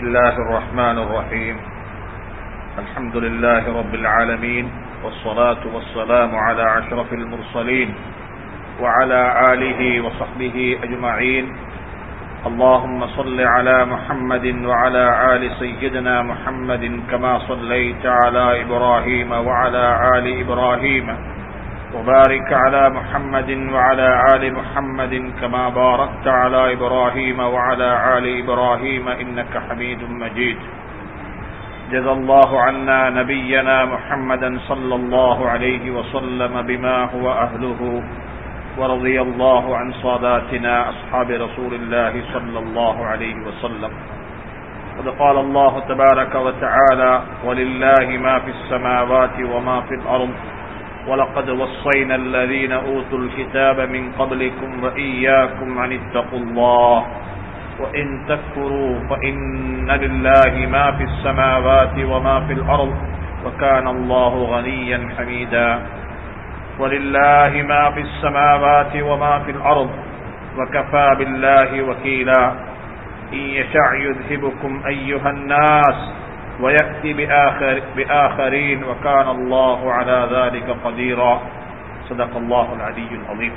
الله الرحمن الرحيم الحمد لله رب العالمين والصلاة والسلام على أشرف المرسلين وعلى آله وصحبه أجمعين اللهم صل على محمد وعلى آل سيدنا محمد كما صليت على إبراهيم وعلى آل إبراهيم وبارك على محمد وعلى آل محمد كما باركت على إبراهيم وعلى آل إبراهيم إنك حميد مجيد جزى الله عنا نبينا محمدا صلى الله عليه وسلم بما هو أهله ورضي الله عن صاداتنا أصحاب رسول الله صلى الله عليه وسلم قد قال الله تبارك وتعالى ولله ما في السماوات وما في الأرض ولقد وصينا الذين أوتوا الكتاب من قبلكم وإياكم أن اتقوا الله وإن تكفروا فإن لله ما في السماوات وما في الأرض وكان الله غنيا حميدا ولله ما في السماوات وما في الأرض وكفى بالله وكيلا إن يشع يذهبكم أيها الناس ويأتي بآخر بآخرين وكان الله على ذلك قديرا صدق الله العلي العظيم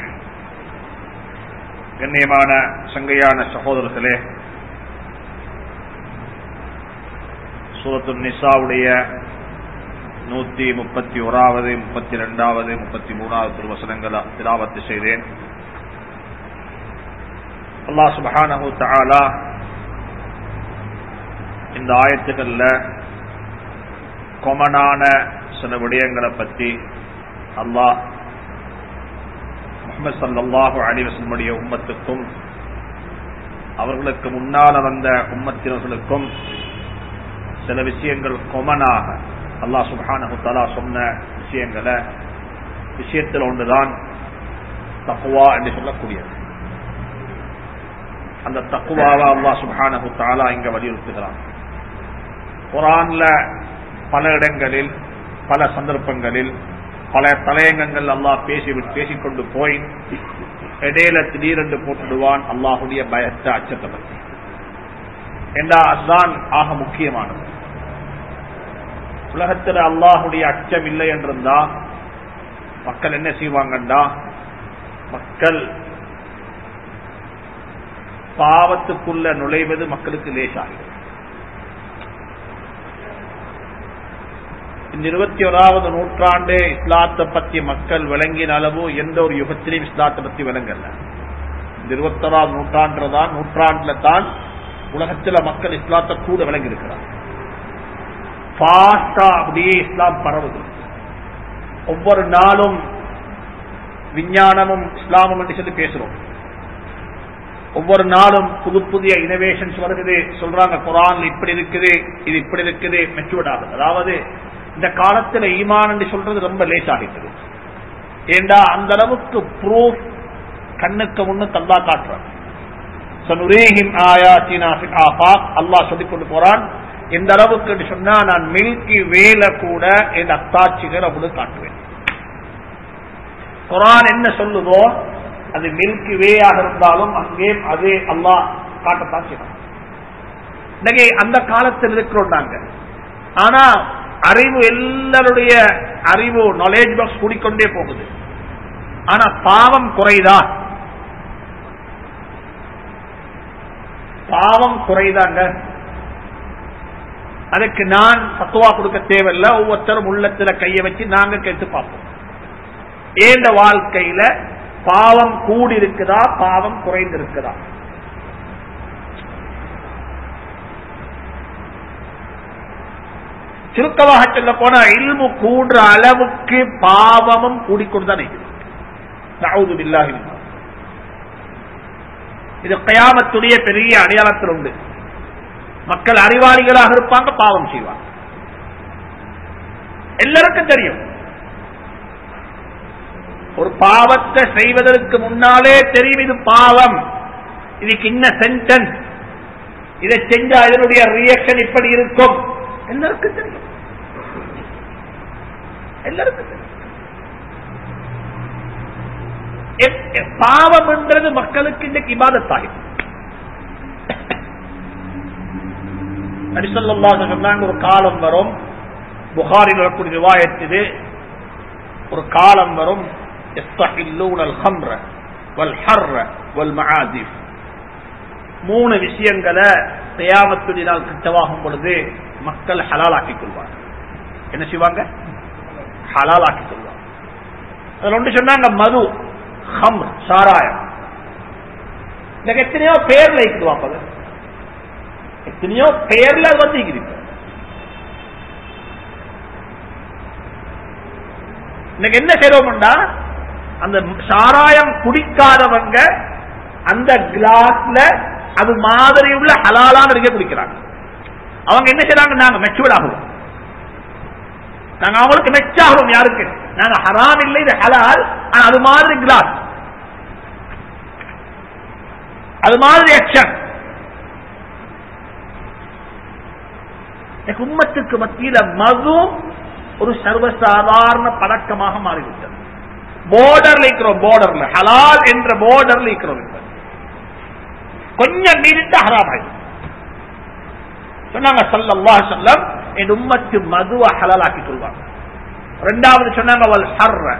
கண்ணியமான சங்கையான சகோதரர்களே சூரத்து நிசாவுடைய நூத்தி முப்பத்தி ஓராவது முப்பத்தி ரெண்டாவது முப்பத்தி மூணாவது திருவசனங்களை திலாவத்து செய்தேன் அல்லா சுபஹானஹு தஆலா இந்த ஆயத்துக்கள்ல கொமனான சில விடயங்களை பற்றி அல்லாஹ் முகமது சல்லாஹு அலிவசனுடைய உம்மத்துக்கும் அவர்களுக்கு முன்னால வந்த உம்மத்தினர்களுக்கும் சில விஷயங்கள் கொமனாக அல்லாஹ் சுபானு தலா சொன்ன விஷயங்களை விஷயத்தில் ஒன்றுதான் தக்குவா என்று சொல்லக்கூடியது அந்த தக்குவாவை அல்லாஹ் சுபானு தாலா இங்க வலியுறுத்துகிறான் குரான்ல பல இடங்களில் பல சந்தர்ப்பங்களில் பல தலையங்கங்கள் அல்லாஹ் பேசி பேசிக்கொண்டு போய் இடையில திடீரென்று போட்டுடுவான் அல்லாஹுடைய பயத்தை அச்சத்தை பற்றி என்றா அதுதான் ஆக முக்கியமானது உலகத்தில் அல்லாஹுடைய அச்சம் இல்லை என்றிருந்தா மக்கள் என்ன செய்வாங்கண்டா மக்கள் பாவத்துக்குள்ள நுழைவது மக்களுக்கு லேசாகிறது இந்த இருபத்தி ஓராவது நூற்றாண்டு இஸ்லாத்தை பத்தி மக்கள் விளங்கின அளவு எந்த ஒரு யுகத்திலையும் இஸ்லாத்தை பத்தி விளங்கல இந்த இருபத்தோராவது நூற்றாண்டுதான் நூற்றாண்டுல தான் உலகத்தில் மக்கள் இஸ்லாத்தை கூட விளங்கி இருக்கிறார் பாஸ்டா அப்படியே இஸ்லாம் பரவுது ஒவ்வொரு நாளும் விஞ்ஞானமும் இஸ்லாமும் என்று சொல்லி பேசுறோம் ஒவ்வொரு நாளும் புது புதிய இனோவேஷன்ஸ் வருகிறது சொல்றாங்க குரான் இப்படி இருக்குது இது இப்படி இருக்குது மெச்சூர்ட் ஆகுது அதாவது இந்த காலத்துல ஈமான் என்று சொல்றது ரொம்ப லேசாகிட்டது ஏண்டா அந்த அளவுக்கு ப்ரூஃப் கண்ணுக்கு முன்னு தந்தா காட்டுறான் அல்லாஹ் சொல்லிக் கொண்டு போறான் எந்த அளவுக்கு சொன்னா நான் மில்கி வேல கூட என் அத்தாட்சிகள் அப்படி காட்டுவேன் குரான் என்ன சொல்லுதோ அது மில்கி வேயாக இருந்தாலும் அங்கே அதே அல்லாஹ் காட்டத்தான் செய்யணும் இன்னைக்கு அந்த காலத்தில் இருக்கிறோம் நாங்க ஆனா அறிவு எல்லாருடைய அறிவு நாலேஜ் பாக்ஸ் கூடிக்கொண்டே போகுது ஆனா பாவம் குறைதா பாவம் குறைதாங்க அதுக்கு நான் பத்துவா கொடுக்க தேவையில்ல ஒவ்வொருத்தரும் உள்ளத்துல கைய வச்சு நாங்க கேட்டு பார்ப்போம் ஏண்ட வாழ்க்கையில பாவம் கூடி இருக்குதா பாவம் குறைந்து இருக்குதா சுருக்கமாக சொல்ல போனா இல்மு கூடுற அளவுக்கு பாவமும் கூடிக்கொண்டுதான் இல்லாஹி இது கயாமத்துடைய பெரிய அடையாளத்தில் உண்டு மக்கள் அறிவாளிகளாக இருப்பாங்க பாவம் செய்வாங்க எல்லாருக்கும் தெரியும் ஒரு பாவத்தை செய்வதற்கு முன்னாலே தெரியும் இது பாவம் இதுக்கு இன்ன சென்டென்ஸ் இதை செஞ்சா இதனுடைய ரியாக்ஷன் இப்படி இருக்கும் எல்லாருக்கும் தெரியும் எல்லாருக்கும் தெரியும் பாவம் என்றது மக்களுக்கு இன்றைக்கு இபாதத்தாகும் நபிசல்லா சொன்னாங்க ஒரு காலம் வரும் புகாரில் வரக்கூடிய ரிவாயத் இது ஒரு காலம் வரும் எஸ்தஹில்லூனல் ஹம்ர வல் ஹர்ர வல் மஆதிஃப் மூணு விஷயங்களை தயாமத்துடினால் கிட்டவாகும் பொழுது மக்கள் ஹலாலாக்கிக் கொள்வாங்க என்ன செய்வாங்க ஹலாலாக்கிக் கொள்வாங்க அதுல ஒன்று சொன்னாங்க மது ஹம் சாராயம் இன்னைக்கு எத்தனையோ பேர்ல இருக்குது வாப்பது எத்தனையோ பேர்ல அது வந்து இருக்குது இன்னைக்கு என்ன செய்யறோம்டா அந்த சாராயம் குடிக்காதவங்க அந்த கிளாஸ்ல அது மாதிரி உள்ள ஹலாலான இருக்க குடிக்கிறாங்க அவங்க என்ன செய்யறாங்க நாங்க மெச்சூர்ட் ஆகுவோம் நாங்க அவங்களுக்கு மெச்சாகிறோம் யாருக்கு நாங்க ஹராம் இல்லை இது ஹலால் ஆனா அது மாதிரி கிளாஸ் அது மாதிரி ஆக்ஷன் உம்மத்துக்கு மத்தியில மது ஒரு சர்வசாதாரண பழக்கமாக மாறிவிட்டது போர்டர்ல இருக்கிறோம் போர்டர்ல ஹலால் என்ற போர்டர்ல இருக்கிறோம் இப்ப கொஞ்சம் மீறிட்டு ஹராம் ஆயிடும் சொன்னாங்க சல்லல்லா சொல்லம் என் உம்மத்து மதுவ ஹலாலாக்கி சொல்வாங்க ரெண்டாவது சொன்னாங்க அவள் ஹர்ற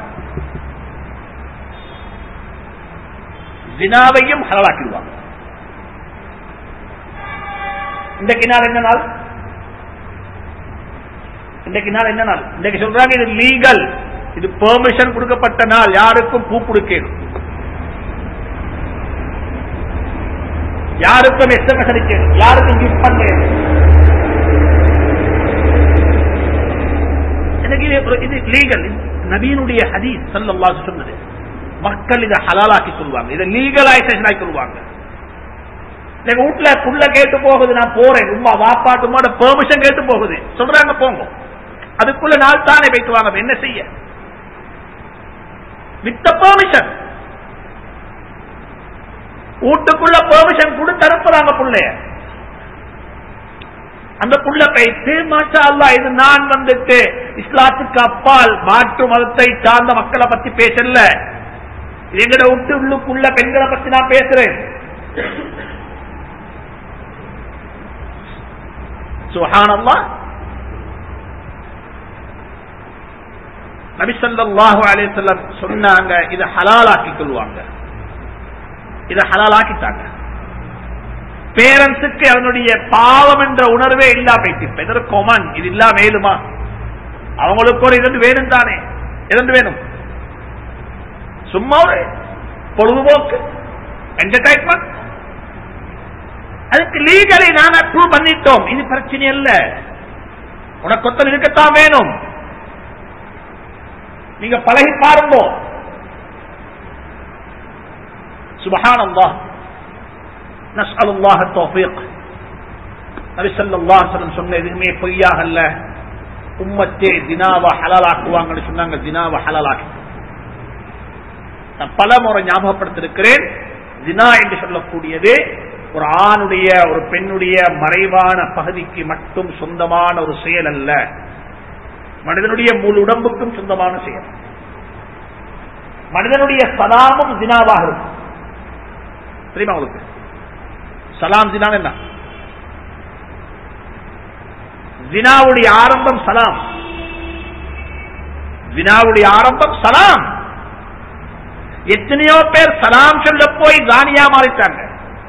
ஜினாவையும் ஹலாலாக்கிடுவாங்க இன்றைக்கு நாள் என்ன நாள் இன்றைக்கு நாள் என்ன நாள் இன்றைக்கு சொல்றாங்க இது லீகல் இது பெர்மிஷன் கொடுக்கப்பட்ட நாள் யாருக்கும் பூ கொடுக்கணும் யாருக்கும் எஸ்எம்எஸ் அடிக்கணும் யாருக்கும் கிஃப்ட் பண்ணணும் எனக்கு இது லீகல் நபீனுடைய ஹதீஸ் சல்லல்லாஹு சொன்னது மக்கள் இதை ஹலாலாக்கி சொல்லுவாங்க இதை லீகலைசேஷன் ஆக்கி சொல்லுவாங்க எங்க வீட்டுல புள்ள கேட்டு போகுது நான் போறேன் உமா வாப்பாட்டுமாட பெர்மிஷன் கேட்டு போகுது சொல்றாங்க போங்க அதுக்குள்ள நாள் தானே வைத்து வாங்க என்ன செய்ய வித்த பெர்மிஷன் வீட்டுக்குள்ள பெர்மிஷன் கொடுத்து அனுப்புறாங்க புள்ளைய அந்த புள்ள கைத்து மாஷா அல்லா இது நான் வந்துட்டு இஸ்லாத்துக்கு அப்பால் மாற்று மதத்தை சார்ந்த மக்களை பத்தி பேசல எங்கட விட்டு உள்ளுக்குள்ள பெண்களை பத்தி நான் பேசுறேன் சுஹானல்லா நபிசல்லாஹு அலிசல்லம் சொன்னாங்க இதை ஹலாலாக்கி கொள்வாங்க இதை ஹலாலாக்கிட்டாங்க பேரண்ட்ஸுக்கு அதனுடைய பாவம் என்ற உணர்வே இல்லா போயிட்டு இதற்கு கொமன் இது இல்லா மேலுமா அவங்களுக்கு ஒரு இரண்டு வேணும் தானே இரண்டு வேணும் சும்மா ஒரு பொழுதுபோக்கு என்டர்டைன்மெண்ட் அதுக்கு லீகலை நான் அப்ரூவ் பண்ணிட்டோம் இது பிரச்சனை இல்ல உனக்கு ஒத்தல் இருக்கத்தான் வேணும் நீங்க பழகி பாருங்க சுபஹான் அல்லாஹ் நஸ்அல் அல்லாஹ் தௌஃபீக் நபி ஸல்லல்லாஹு அலைஹி வஸல்லம் சொன்ன எதுவுமே பொய்யாக அல்ல உம்மத்தே தினாவை ஹலாலாக்குவாங்கன்னு சொன்னாங்க தினாவை ஹலாலாக்கி நான் பல முறை ஞாபகப்படுத்திருக்கிறேன் தினா என்று சொல்லக்கூடியது ஒரு ஆணுடைய ஒரு பெண்ணுடைய மறைவான பகுதிக்கு மட்டும் சொந்தமான ஒரு செயல் அல்ல மனிதனுடைய முழு உடம்புக்கும் சொந்தமான செயல் மனிதனுடைய சலாமும் தினாவாக இருக்கும் தெரியுமா உங்களுக்கு சலாம் தினா என்ன ஜினாவுடைய ஆரம்பம் சலாம் ஜினாவுடைய ஆரம்பம் சலாம் எத்தனையோ பேர் சலாம் சொல்ல போய் தானியா மாறிட்டாங்க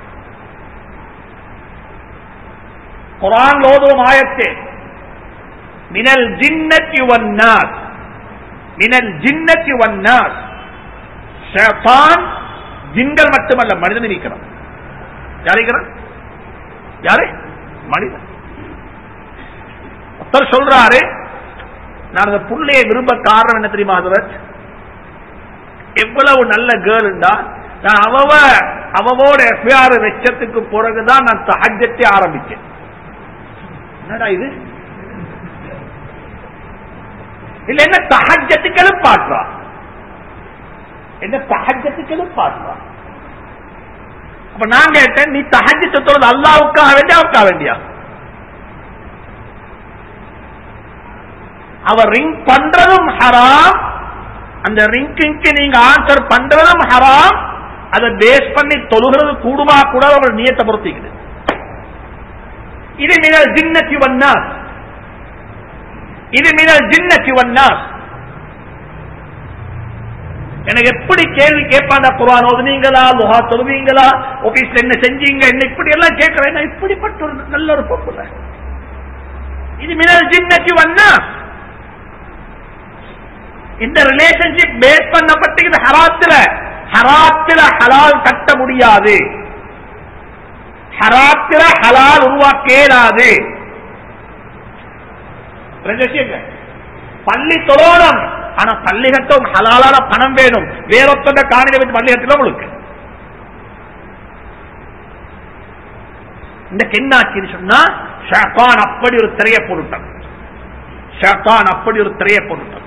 குரான் ஓதும் ஆயத்தே மினல் ஜின்னத்தி வன்னாஸ் மினல் ஜின்னத்தி வன்னாஸ் ஷைத்தான் ஜின்கள் மட்டுமல்ல மனிதன் இருக்கிறான் யார் இருக்கிறான் யாரு மனிதன் ஒருத்தர் சொல்றாரு நான் அந்த புள்ளையை விரும்ப காரணம் என்ன தெரியுமா ஹதரத் எவ்வளவு நல்ல கேர்ள்டா நான் அவவ அவவோட எஃப்ஐஆர் வெச்சத்துக்கு பிறகுதான் நான் தஹஜத்தை ஆரம்பிச்சேன் என்னடா இது இல்ல என்ன தஹஜத்துக்கு எழுப்பாட்டுறா என்ன தஹஜத்துக்கு எழுப்பாட்டுறா அப்ப நான் கேட்டேன் நீ தஹஜத்தை தொழுது அல்லாவுக்காக வேண்டியா அவருக்காக வேண்டியா அவர் ரிங் பண்றதும் ஹராம் அந்த ரிங்கிங்க்கு நீங்க ஆன்சர் பண்றதும் ஹராம் அதை பேஸ் பண்ணி தொழுகிறது கூடுமா கூட அவர் நியத்தை பொறுத்திக்குது இது மினல் ஜின்னத்தி வன்னாஸ் இது மினல் ஜின்னத்தி வன்னாஸ் எனக்கு எப்படி கேள்வி கேட்பாங்க குரான் ஓதுனீங்களா லுஹா தொழுவீங்களா ஆபீஸ்ல என்ன செஞ்சீங்க என்ன இப்படி எல்லாம் கேட்கிறேன் நான் இப்படிப்பட்ட ஒரு நல்ல ஒரு பொப்புல இது மினல் ஜின்னத்தி வன்னாஸ் இந்த ரிலேஷன்ஷிப் பேஸ் பண்ணப்பட்டு ஹராத்துல ஹராத்துல ஹலால் கட்ட முடியாது ஹராத்துல ஹலால் உருவாக்க இயலாது ரெண்டு விஷயங்கள் பள்ளி தொழோனம் ஆனா பள்ளி கட்டும் ஹலாலான பணம் வேணும் வேறொத்தந்த காணில வச்சு பள்ளி கட்டல உங்களுக்கு இந்த கென்னாச்சின்னு சொன்னா ஷான் அப்படி ஒரு திரைய பொருட்டம் ஷான் அப்படி ஒரு திரைய பொருட்டம்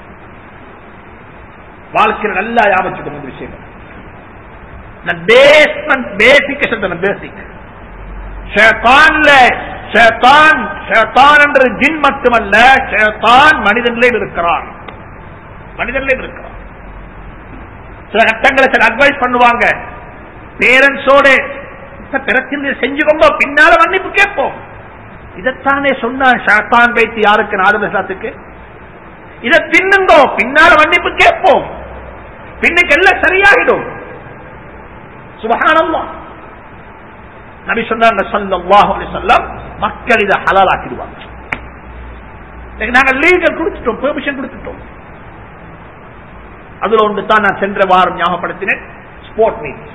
வாழ்க்கையில் நல்லா யாபச்சுக்கணும் இந்த விஷயம் பேஸ்மெண்ட் பேசிக் சொல்றேன் பேசிக் ஷேத்தான்ல ஷேத்தான் ஷேத்தான் என்ற ஜின் மட்டுமல்ல ஷேத்தான் மனிதனிலே இருக்கிறான் மனிதனிலே இருக்கிறான் சில கட்டங்களை சில அட்வைஸ் பண்ணுவாங்க பேரண்ட்ஸோட பிரச்சனை செஞ்சுக்கோங்க பின்னால மன்னிப்பு கேட்போம் இதைத்தானே சொன்னான் ஷேத்தான் பேத்தி யாருக்கு நாடு பேசத்துக்கு இதை தின்னுங்கோ பின்னால மன்னிப்பு கேட்போம் பின்னுக்கு எல்லாம் சரியாகிடும் சுபகானம்மா நபி சொன்னாங்க சல்லாஹ் சொல்லம் மக்கள் இதை ஹலால் ஆக்கிடுவாங்க நாங்க லீகல் கொடுத்துட்டோம் பெர்மிஷன் கொடுத்துட்டோம் அதுல ஒன்று தான் நான் சென்ற வாரம் ஞாபகப்படுத்தினேன் ஸ்போர்ட் மீட்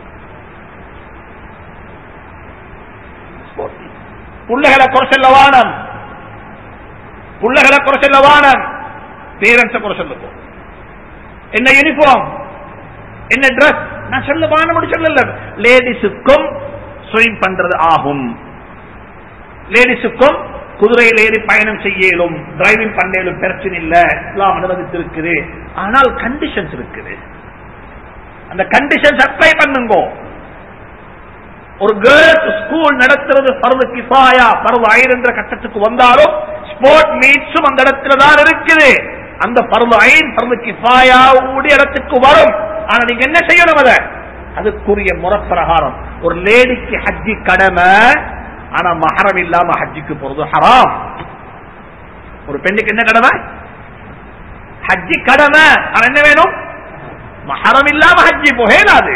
புள்ளைகளை குறைச்சல்ல வானம் புள்ளைகளை குறைச்சல்ல வானம் பேரண்ட்ஸ குறை சொல்லுவோம் என்ன யூனிஃபார்ம் என்ன டிரஸ் நான் சொல்ல வானம் சொல்லல லேடிஸுக்கும் ஸ்விம் பண்றது ஆகும் லேடிஸுக்கும் குதிரையில் ஏறி பயணம் செய்யலும் டிரைவிங் பண்ணலும் பிரச்சனை இல்ல இஸ்லாம் அனுமதித்திருக்குது ஆனால் கண்டிஷன்ஸ் இருக்குது அந்த கண்டிஷன்ஸ் அப்ளை பண்ணுங்க ஒரு கேர்ள்ஸ் ஸ்கூல் நடத்துறது பருவ கிஃபாயா பருவ ஐர் என்ற கட்டத்துக்கு வந்தாலும் ஸ்போர்ட் மீட்ஸும் அந்த இடத்துல தான் இருக்குது அந்த பருவ ஐன் பருவ கிஃபாயா உடைய இடத்துக்கு வரும் ஆனா நீங்க என்ன செய்யணும் அதை அதுக்குரிய முறப்பிரகாரம் ஒரு லேடிக்கு ஹஜ்ஜி கடமை ஆனா மகரம் இல்லாம ஹஜ்ஜிக்கு போறது ஹராம் ஒரு பெண்ணுக்கு என்ன கடமை ஹஜ்ஜி கடமை ஆனா என்ன வேணும் மகரம் இல்லாம ஹஜ்ஜி போகலாது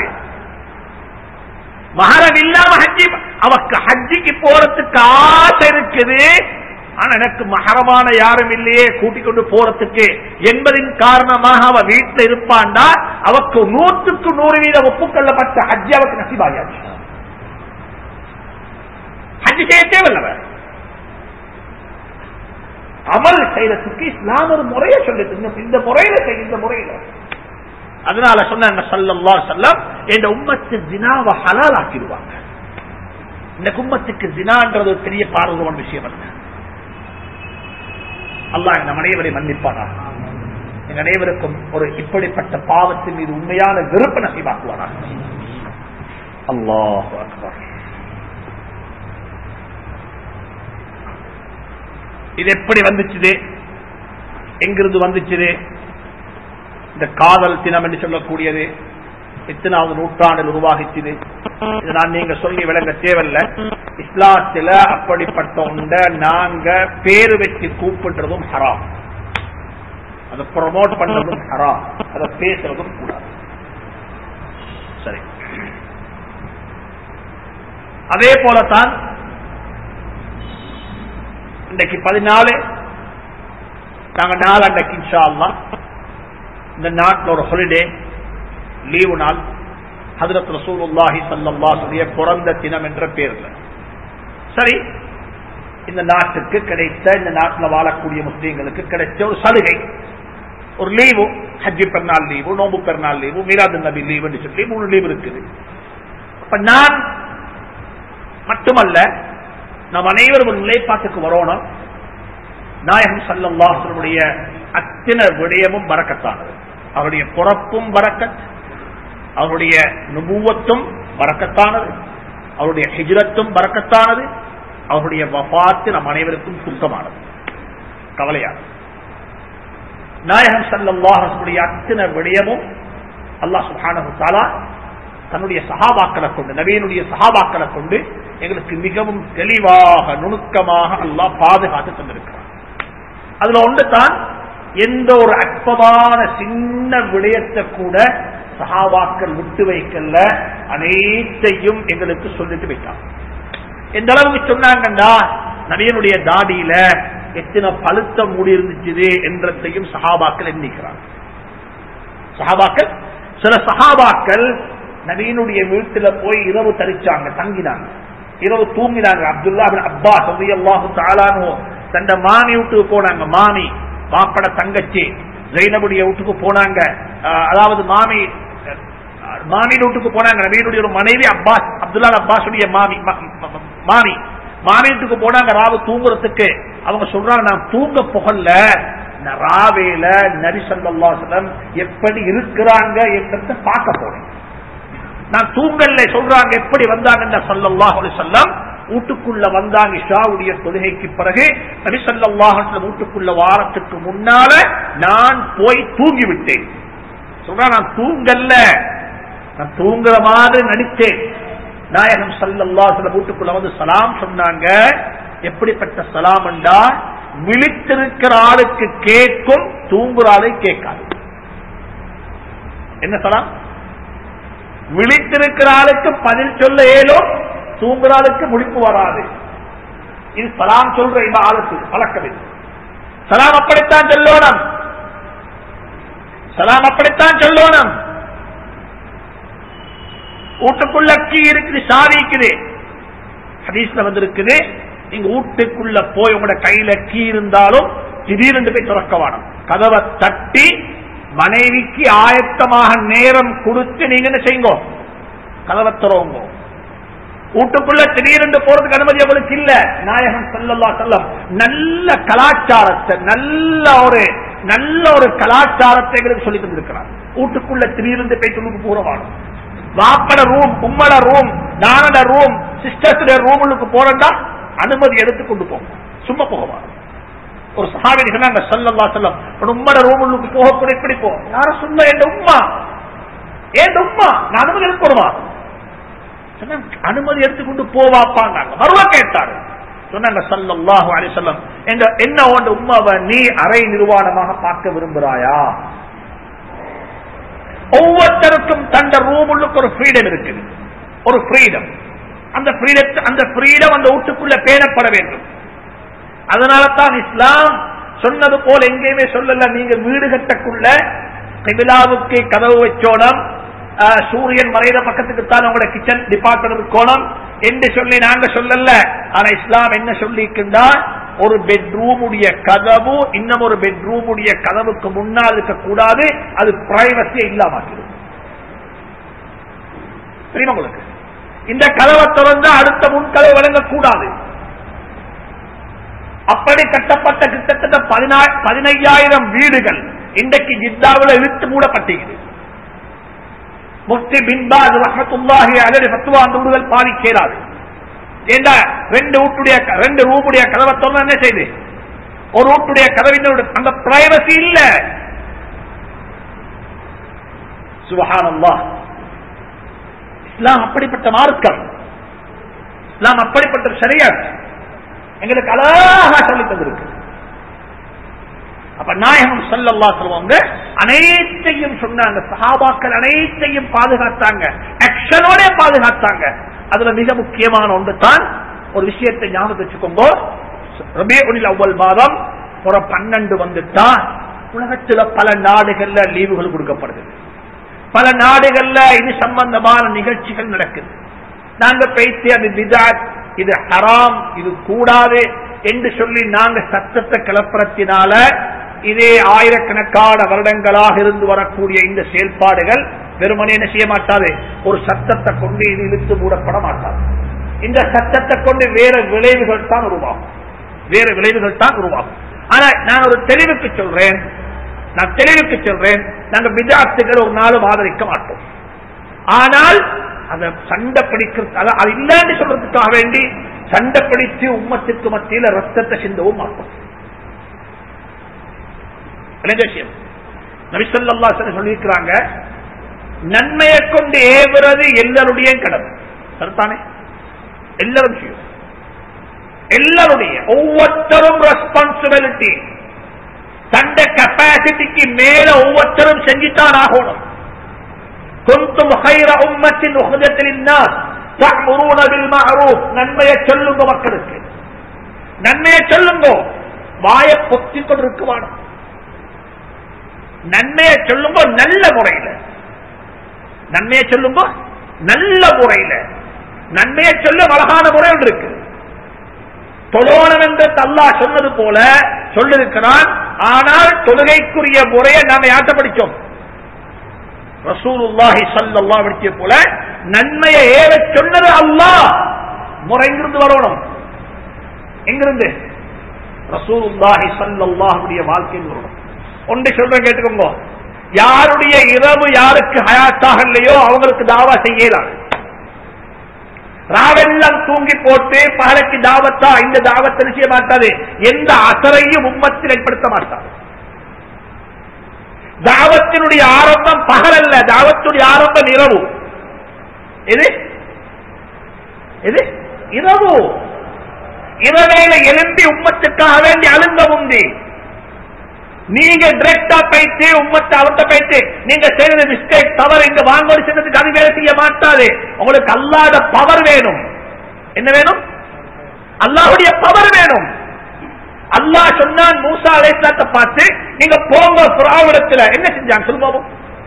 மகரம் இல்லாம ஹஜ்ஜி அவக்கு ஹஜ்ஜிக்கு போறதுக்கு ஆசை இருக்குது ஆனா எனக்கு மகரமான யாரும் இல்லையே கூட்டிக் கொண்டு போறதுக்கு என்பதின் காரணமாக அவ வீட்டில் இருப்பாண்டா அவக்கு நூற்றுக்கு நூறு வீத ஒப்புக்கொள்ளப்பட்ட ஹஜ்ஜி அவக்கு நசிபாயாச்சு ஹஜ்ஜி செய்ய தேவையில்ல அமல் செய்யறதுக்கு இஸ்லாம் ஒரு முறையை சொல்லுது இந்த முறையில செய்ய இந்த முறையில அதனால சொன்ன சல்லல்லா செல்லம் என் உம்மத்து ஜினாவை ஹலால் ஆக்கிடுவாங்க இந்த கும்மத்துக்கு ஜினான்றது ஒரு பெரிய பாரதமான விஷயம் அல்ல அல்லாஹ் நம் அனைவரை மன்னிப்பானா எங்க அனைவருக்கும் ஒரு இப்படிப்பட்ட பாவத்தின் மீது உண்மையான வெறுப்பு நசீவாக்குவானா அல்லாஹ் அக்பர் இது எப்படி வந்துச்சுது எங்கிருந்து வந்துச்சுது இந்த காதல் தினம் என்று சொல்லக்கூடியது எத்தனாவது நூற்றாண்டில் உருவாகிச்சுது இது நான் நீங்க சொல்லி விளங்க தேவையில்ல இஸ்லாத்துல அப்படிப்பட்ட ஒன்ற நாங்க பேரு வச்சு கூப்பிடுறதும் ஹராம் அதை ப்ரொமோட் பண்றதும் ஹராம் அதை பேசுறதும் கூடாது சரி அதே போலத்தான் இன்றைக்கு பதினாலு நாங்க நாள் அன்றைக்கு இன்ஷா அல்லா இந்த நாட்டில் ஒரு ஹாலிடே லீவு நாள் ஹதரத் ரசூலுல்லாஹி சல்லாஹுடைய பிறந்த தினம் என்ற பேர்ல சரி இந்த நாட்டுக்கு கிடைத்த இந்த நாட்டில் வாழக்கூடிய முஸ்லீம்களுக்கு கிடைச்ச ஒரு சலுகை ஒரு லீவு ஹஜ்ஜி பெருநாள் லீவு நோம்பு பெருநாள் லீவு மீராது நபி லீவு சொல்லி மூணு லீவு இருக்குது அப்ப நான் மட்டுமல்ல நாம் அனைவரும் ஒரு நிலைப்பாட்டுக்கு வரணும் நாயகம் சல்லாஹனுடைய அத்தனை விடயமும் வரக்கத்தானது அவருடைய பிறப்பும் வரக்கத் அவருடைய நுபுவத்தும் வரக்கத்தானது அவருடைய ஹிஜ்ரத்தும் வரக்கத்தானது அவருடைய வபாத்து நம் அனைவருக்கும் சுத்தமானது கவலையானது நாயகம் சல்லாஹனுடைய அத்தனை விடயமும் அல்லாஹ் சுஹானு தாலா தன்னுடைய சகாபாக்களை கொண்டு நவீனுடைய சகாபாக்களை கொண்டு எங்களுக்கு மிகவும் தெளிவாக நுணுக்கமாக அல்லாஹ் பாதுகாத்து தந்திருக்கிறார் அதுல ஒன்று தான் எந்த ஒரு அற்பமான சின்ன விடயத்தை கூட சஹாபாக்கள் விட்டு வைக்கல அனைத்தையும் எங்களுக்கு சொல்லிட்டு வைத்தாங்க எந்த அளவுக்கு சொன்னாங்கன்னா நபியனுடைய தாடியில எத்தனை பழுத்த மூடி இருந்துச்சு என்றதையும் சஹாபாக்கள் எண்ணிக்கிறாங்க சஹாபாக்கள் சில சஹாபாக்கள் நபீனுடைய வீட்டுல போய் இரவு தரிச்சாங்க தங்கினாங்க இரவு தூங்கினாங்க அப்துல்லா பின் அப்பாஸ் ரலியல்லாஹு தஆலானு தண்ட மாமி வீட்டுக்கு போனாங்க மாமி மாப்பட தங்கச்சி ஜெயினபுடைய வீட்டுக்கு போனாங்க அஹ், அதாவது மாமி அஹ், மாமி வீட்டுக்கு போனாங்க நபீனுடைய ஒரு மனைவி அப்பாஸ் அப்துல்லா அப்பாஸுடைய மாமி ம- ம- மாமி மாமி வீட்டுக்கு போனாங்க ராவு தூங்குறதுக்கு அவங்க சொல்றாங்க நான் தூங்க புகழ்ல நான் ராவேல நபி ஸல்லல்லாஹு அலைஹி வஸல்லம் எப்படி இருக்கிறாங்க என்றதை பார்க்க போனேன் நான் தூங்கல்ல சொல்றாங்க எப்படி வந்தாங்க சல்லல்லாஹு அலைஹி வஸல்லம் வீட்டுக்குள்ள வந்தாங்க இஷாவுடைய தொழுகைக்கு பிறகு நபி ஸல்லல்லாஹு அலைஹி வஸல்லம் வீட்டுக்குள்ள வாரத்துக்கு முன்னால நான் போய் தூங்கி விட்டேன் சொல்றேன் நான் தூங்கல்ல நான் தூங்குற மாதிரி நடித்தேன் நாயகம் ஸல்லல்லாஹு அலைஹி வஸல்லம் வீட்டுக்குள்ள வந்து சலாம் சொன்னாங்க எப்படிப்பட்ட சலாம் என்றா விழித்திருக்கிற ஆளுக்கு கேட்கும் தூங்குற ஆளை கேட்காது என்ன சலாம் விழித்திருக்கிற ஆளுக்கு பதில் சொல்ல இயலும் தூங்குற ஆளுக்கு முடிப்பு வராது இது சலாம் சொல்ற இந்த ஆளுக்கு பழக்கம் இது சலாம் அப்படித்தான் சொல்லணும் சலாம் அப்படித்தான் சொல்லணும் வீட்டுக்குள்ள கீ இருக்குது சாவி இருக்குது ஹதீஸ்ல வந்திருக்குது நீங்க வீட்டுக்குள்ள போய் உங்களோட கையில கீ இருந்தாலும் திடீரென்று போய் திறக்க வேணும் கதவை தட்டி மனைவிக்கு ஆயத்தமாக நேரம் கொடுத்து நீங்க என்ன செய்யுங்க கதவை திறவுங்க வீட்டுக்குள்ள திடீரென்று போறதுக்கு அனுமதி அவளுக்கு இல்ல நாயகம் சல்லல்லா செல்லம் நல்ல கலாச்சாரத்தை நல்ல ஒரு நல்ல ஒரு கலாச்சாரத்தை எங்களுக்கு சொல்லி தந்திருக்கிறார் வீட்டுக்குள்ள திடீரென்று போய் சொல்லுக்கு பூரவானும் வாப்பட ரூம் உம்மட ரூம் நானட ரூம் சிஸ்டர்ஸ் ரூமுக்கு போறா அனுமதி எடுத்து கொண்டு போங்க சும்மா போகவான் ஒரு சஹாபி சொன்னாங்க சல்லல்லா செல்லம் உம்மட ரூமுக்கு போகக்கூடிய இப்படி போ யார சொன்ன என் உம்மா ஏன் உம்மா நான் அனுமதி எடுத்து போடுவா சொன்னாங்க, அனுமதி எடுத்துக்கொண்டு போவாப்பாங்க மறுவா கேட்டாரு சொன்னாங்க சல்லல்லாஹு அலைஹி வஸல்லம் எங்க என்ன உன் உம்மாவை நீ அரை நிர்வாணமாக பார்க்க விரும்புறாயா ஒவ்வொருத்தருக்கும் தந்த ரூமுள்ளுக்கு ஒரு ஃப்ரீடம் இருக்குது ஒரு ஃப்ரீடம் அந்த ஃப்ரீடத்தை அந்த ஃப்ரீடம் அந்த வீட்டுக்குள்ள பேணப்பட வேண்டும் அதனால தான் இஸ்லாம் சொன்னது போல எங்கேயுமே சொல்லல நீங்க வீடு கட்டக்குள்ள கிபிலாவுக்கு கதவு வச்சோனம் ஆஹ், சூரியன் மறைத பக்கத்துக்கு தான் உங்களோட கிச்சன் டிபார்ட்மெண்ட் இருக்கணும் என்று சொல்லி நாங்க சொல்லல ஆனா இஸ்லாம் என்ன சொல்லிக்கின்றா ஒரு பெட்ரூம் உடைய கதவு இன்னும் ஒரு பெட்ரூம் உடைய கதவுக்கு முன்னால் இருக்க கூடாது அது பிரைவசியை இல்லாமக்கிடும் தெரியுமா உங்களுக்கு இந்த கதவை திறந்து அடுத்த முன்கதவு வழங்கக்கூடாது அப்படி கட்டப்பட்ட கிட்டத்தட்ட பதினா- பதினையாயிரம் வீடுகள் இன்றைக்கு ஜித்தாவில் இழுத்து மூடப்பட்டிருக்கிறது முஃப்தி பின்பாஸ் ரஹமத்துல்லாஹி அலரி பத்துவா அந்த வீடுகள் பாதிக்கிறாது ஏண்டா ரெண்டு வீட்டுடைய க- ரெண்டு ரூமுடைய கதவை திறந்து என்ன செய்து ஒரு வீட்டுடைய கதவின் அந்த பிரைவசி இல்ல சுபஹானல்லாஹ் இஸ்லாம் அப்படிப்பட்ட மார்க்கம் இஸ்லாம் அப்படிப்பட்ட சரியார் எங்களுக்கு அழகா சொல்லி தந்திருக்கு அப்ப நாயகம் சல்லல்லா சொல்லுவாங்க அனைத்தையும் சொன்னாங்க சஹாபாக்கள் அனைத்தையும் பாதுகாத்தாங்க ஆக்ஷனோட பாதுகாத்தாங்க அதுல மிக முக்கியமான ஒன்று தான் ஒரு விஷயத்தை ஞாபகம் வச்சுக்கோங்க ரபியுல் அவ்வல் மாதம் ஒரு பன்னெண்டு வந்துட்டா உலகத்துல பல நாடுகள்ல லீவுகள் கொடுக்கப்படுது பல நாடுகள்ல இது சம்பந்தமான நிகழ்ச்சிகள் நடக்குது நாங்க பேசி அது பிதாத் இது ஹராம் இது கூடாது என்று சொல்லி நாங்க சத்தத்தை கிளப்புறத்தினால இதே ஆயிரக்கணக்கான வருடங்களாக இருந்து வரக்கூடிய இந்த செயல்பாடுகள் வெறுமனே என்ன செய்ய மாட்டாது ஒரு சத்தத்தை கொண்டு இது இழுத்து மூடப்பட மாட்டாது இந்த சத்தத்தை கொண்டு வேற விளைவுகள் தான் உருவாகும் வேற விளைவுகள் தான் உருவாகும் ஆனா நான் ஒரு தெளிவுக்கு சொல்றேன் நான் தெளிவுக்கு சொல்றேன் நாங்க விதார்த்துகள் ஒரு நாளும் ஆதரிக்க மாட்டோம் ஆனால் அதை சண்டை பிடிக்கிறது அத- அது இல்லைன்னு சொல்றதுக்காக வேண்டி சண்டை பிடித்து உம்மத்துக்கு மத்தியில ரத்தத்தை சிந்தவும் மாட்டோம் விளங்கிய விஷயம் நபிசல்லா சொல்லியிருக்கிறாங்க நன்மையை கொண்டு ஏவுறது எல்லாருடைய கடமை சரிதானே எல்லாரும் செய்யும் எல்லாருடைய ஒவ்வொருத்தரும் ரெஸ்பான்சிபிலிட்டி தந்த கெப்பாசிட்டிக்கு மேல ஒவ்வொருத்தரும் செஞ்சுத்தான் ஆகணும் كنتم خير أمة أخرجت للناس تأمرون بالمعروف நன்மையை சொல்லுங்க மக்களுக்கு நன்மையை சொல்லுங்க வாயை பொத்தி கொண்டிருக்க வேணும் நன்மையை சொல்லுங்க நல்ல முறையில நன்மையை சொல்லுங்க நல்ல முறையில நன்மையை சொல்ல அழகான முறை ஒன்று இருக்கு தொழோனம் என்று தல்லா சொன்னது போல சொல்லிருக்கிறான் ஆனால் தொழுகைக்குரிய முறையை நாம யார்ட்ட படிச்சோம் ரசூலுல்லாஹி சல்லல்லாஹு அலைஹி போல நன்மையை ஏற சொன்னது அல்லாஹ் முறை எங்கிருந்து வரணும் எங்கிருந்து ரசூலுல்லாஹி சல்லல்லாஹுடைய வாழ்க்கையில் வரணும் ஒன்றை சொல்றேன் கேட்டுக்கோங்க யாருடைய இரவு யாருக்கு ஹயாத்தாக இல்லையோ அவங்களுக்கு தாவா செய்யலாம் ராவெல்லாம் தூங்கி போட்டு பகலைக்கு தாவத்தா இந்த தாவத்தை செய்ய மாட்டாது எந்த அசரையும் உம்மத்தில் ஏற்படுத்த மாட்டார் தாவத்தினுடைய ஆரம்பம் பகல் அல்ல தாவத்துடைய ஆரம்பம் இரவு எது எது இரவு இரவேல எழும்பி உம்மத்துக்காக வேண்டி அழுங்க முந்தி நீங்க டிரெக்டா போயிட்டு உம்மத்தை அவர்கிட்ட போயிட்டு நீங்க செய்யறது மிஸ்டேக் தவறு இங்க வாங்கி செஞ்சதுக்கு அது வேலை செய்ய மாட்டாது உங்களுக்கு அல்லாத பவர் வேணும் என்ன வேணும் அல்லாஹுடைய பவர் வேணும் அல்லாஹ் சொன்னான் மூசா அலைஹிஸ்ஸலாத்தை பார்த்து நீங்க போங்க புறாவிடத்துல என்ன செஞ்சாங்க சொல்லுங்க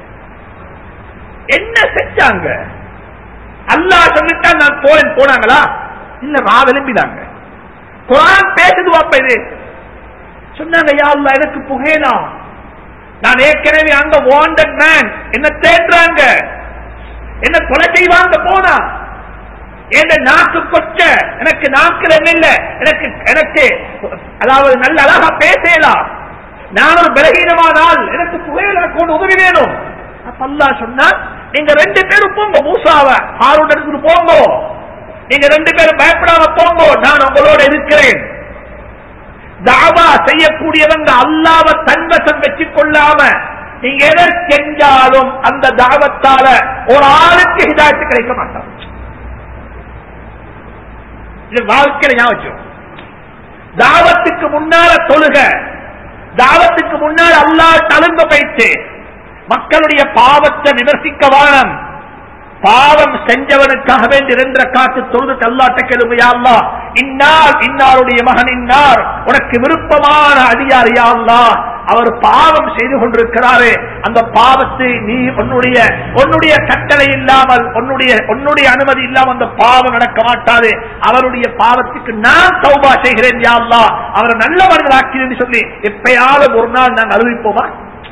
என்ன செஞ்சாங்க அல்லாஹ் சொல்லிட்டா நான் போறேன் போனாங்களா இல்ல வா விரும்பினாங்க குரான் பேசுது வாப்ப இது சொன்னாங்க யா அல்லாஹ் எனக்கு புகையலாம் நான் ஏற்கனவே அங்க வாண்டட் மேன் என்ன தேடுறாங்க என்ன கொலை செய்வாங்க போனா என் நாக்கு கொச்ச எனக்கு நாக்குல இல்ல எனக்கு எனக்கு அதாவது நல்ல அழகா பேசலாம் நான் ஒரு பலகீனமானால் எனக்கு புகையில கொண்டு உதவி வேணும் அப்ப அல்லாஹ் சொன்னா நீங்க ரெண்டு பேரும் போங்க மூசாவ ஆரோட எடுத்துட்டு போங்க நீங்க ரெண்டு பேரும் பயப்படாம போங்க நான் உங்களோட இருக்கிறேன் தாவா செய்யக்கூடியவங்க அல்லாவ தன்வசம் வச்சுக் கொள்ளாம நீங்க எதை செஞ்சாலும் அந்த தாவத்தால ஒரு ஆளுக்கு ஹிதாயத்து கிடைக்க மாட்டான் இது வாழ்க்கையில ஞாபகம் தாவத்துக்கு முன்னால தொழுக தாவத்துக்கு முன்னால் அல்லாஹ் தழுங்க பயிற்சி மக்களுடைய பாவத்தை விமர்சிக்க வாழம் பாவம் செஞ்சவனுக்காக வேண்டி இரண்டு காத்து தொழுது அல்லாட்ட கெழுமையா அல்லா இன்னார் இன்னாருடைய மகன் இன்னார் உனக்கு விருப்பமான அதிகாரி யா அல்லாஹ் அவர் பாவம் செய்து கொண்டிருக்கிறாரே அந்த பாவத்தை நீ உன்னுடைய உன்னுடைய கட்டளை இல்லாமல் உன்னுடைய உன்னுடைய அனுமதி இல்லாமல் அந்த பாவம் நடக்க மாட்டாது அவருடைய பாவத்துக்கு நான் சௌபா செய்கிறேன் யா அல்லாஹ் அவரை நல்லவர்களாக்கிறேன் சொல்லி எப்பயாவது ஒரு நாள் நாங்கள் அறிவிப்போமா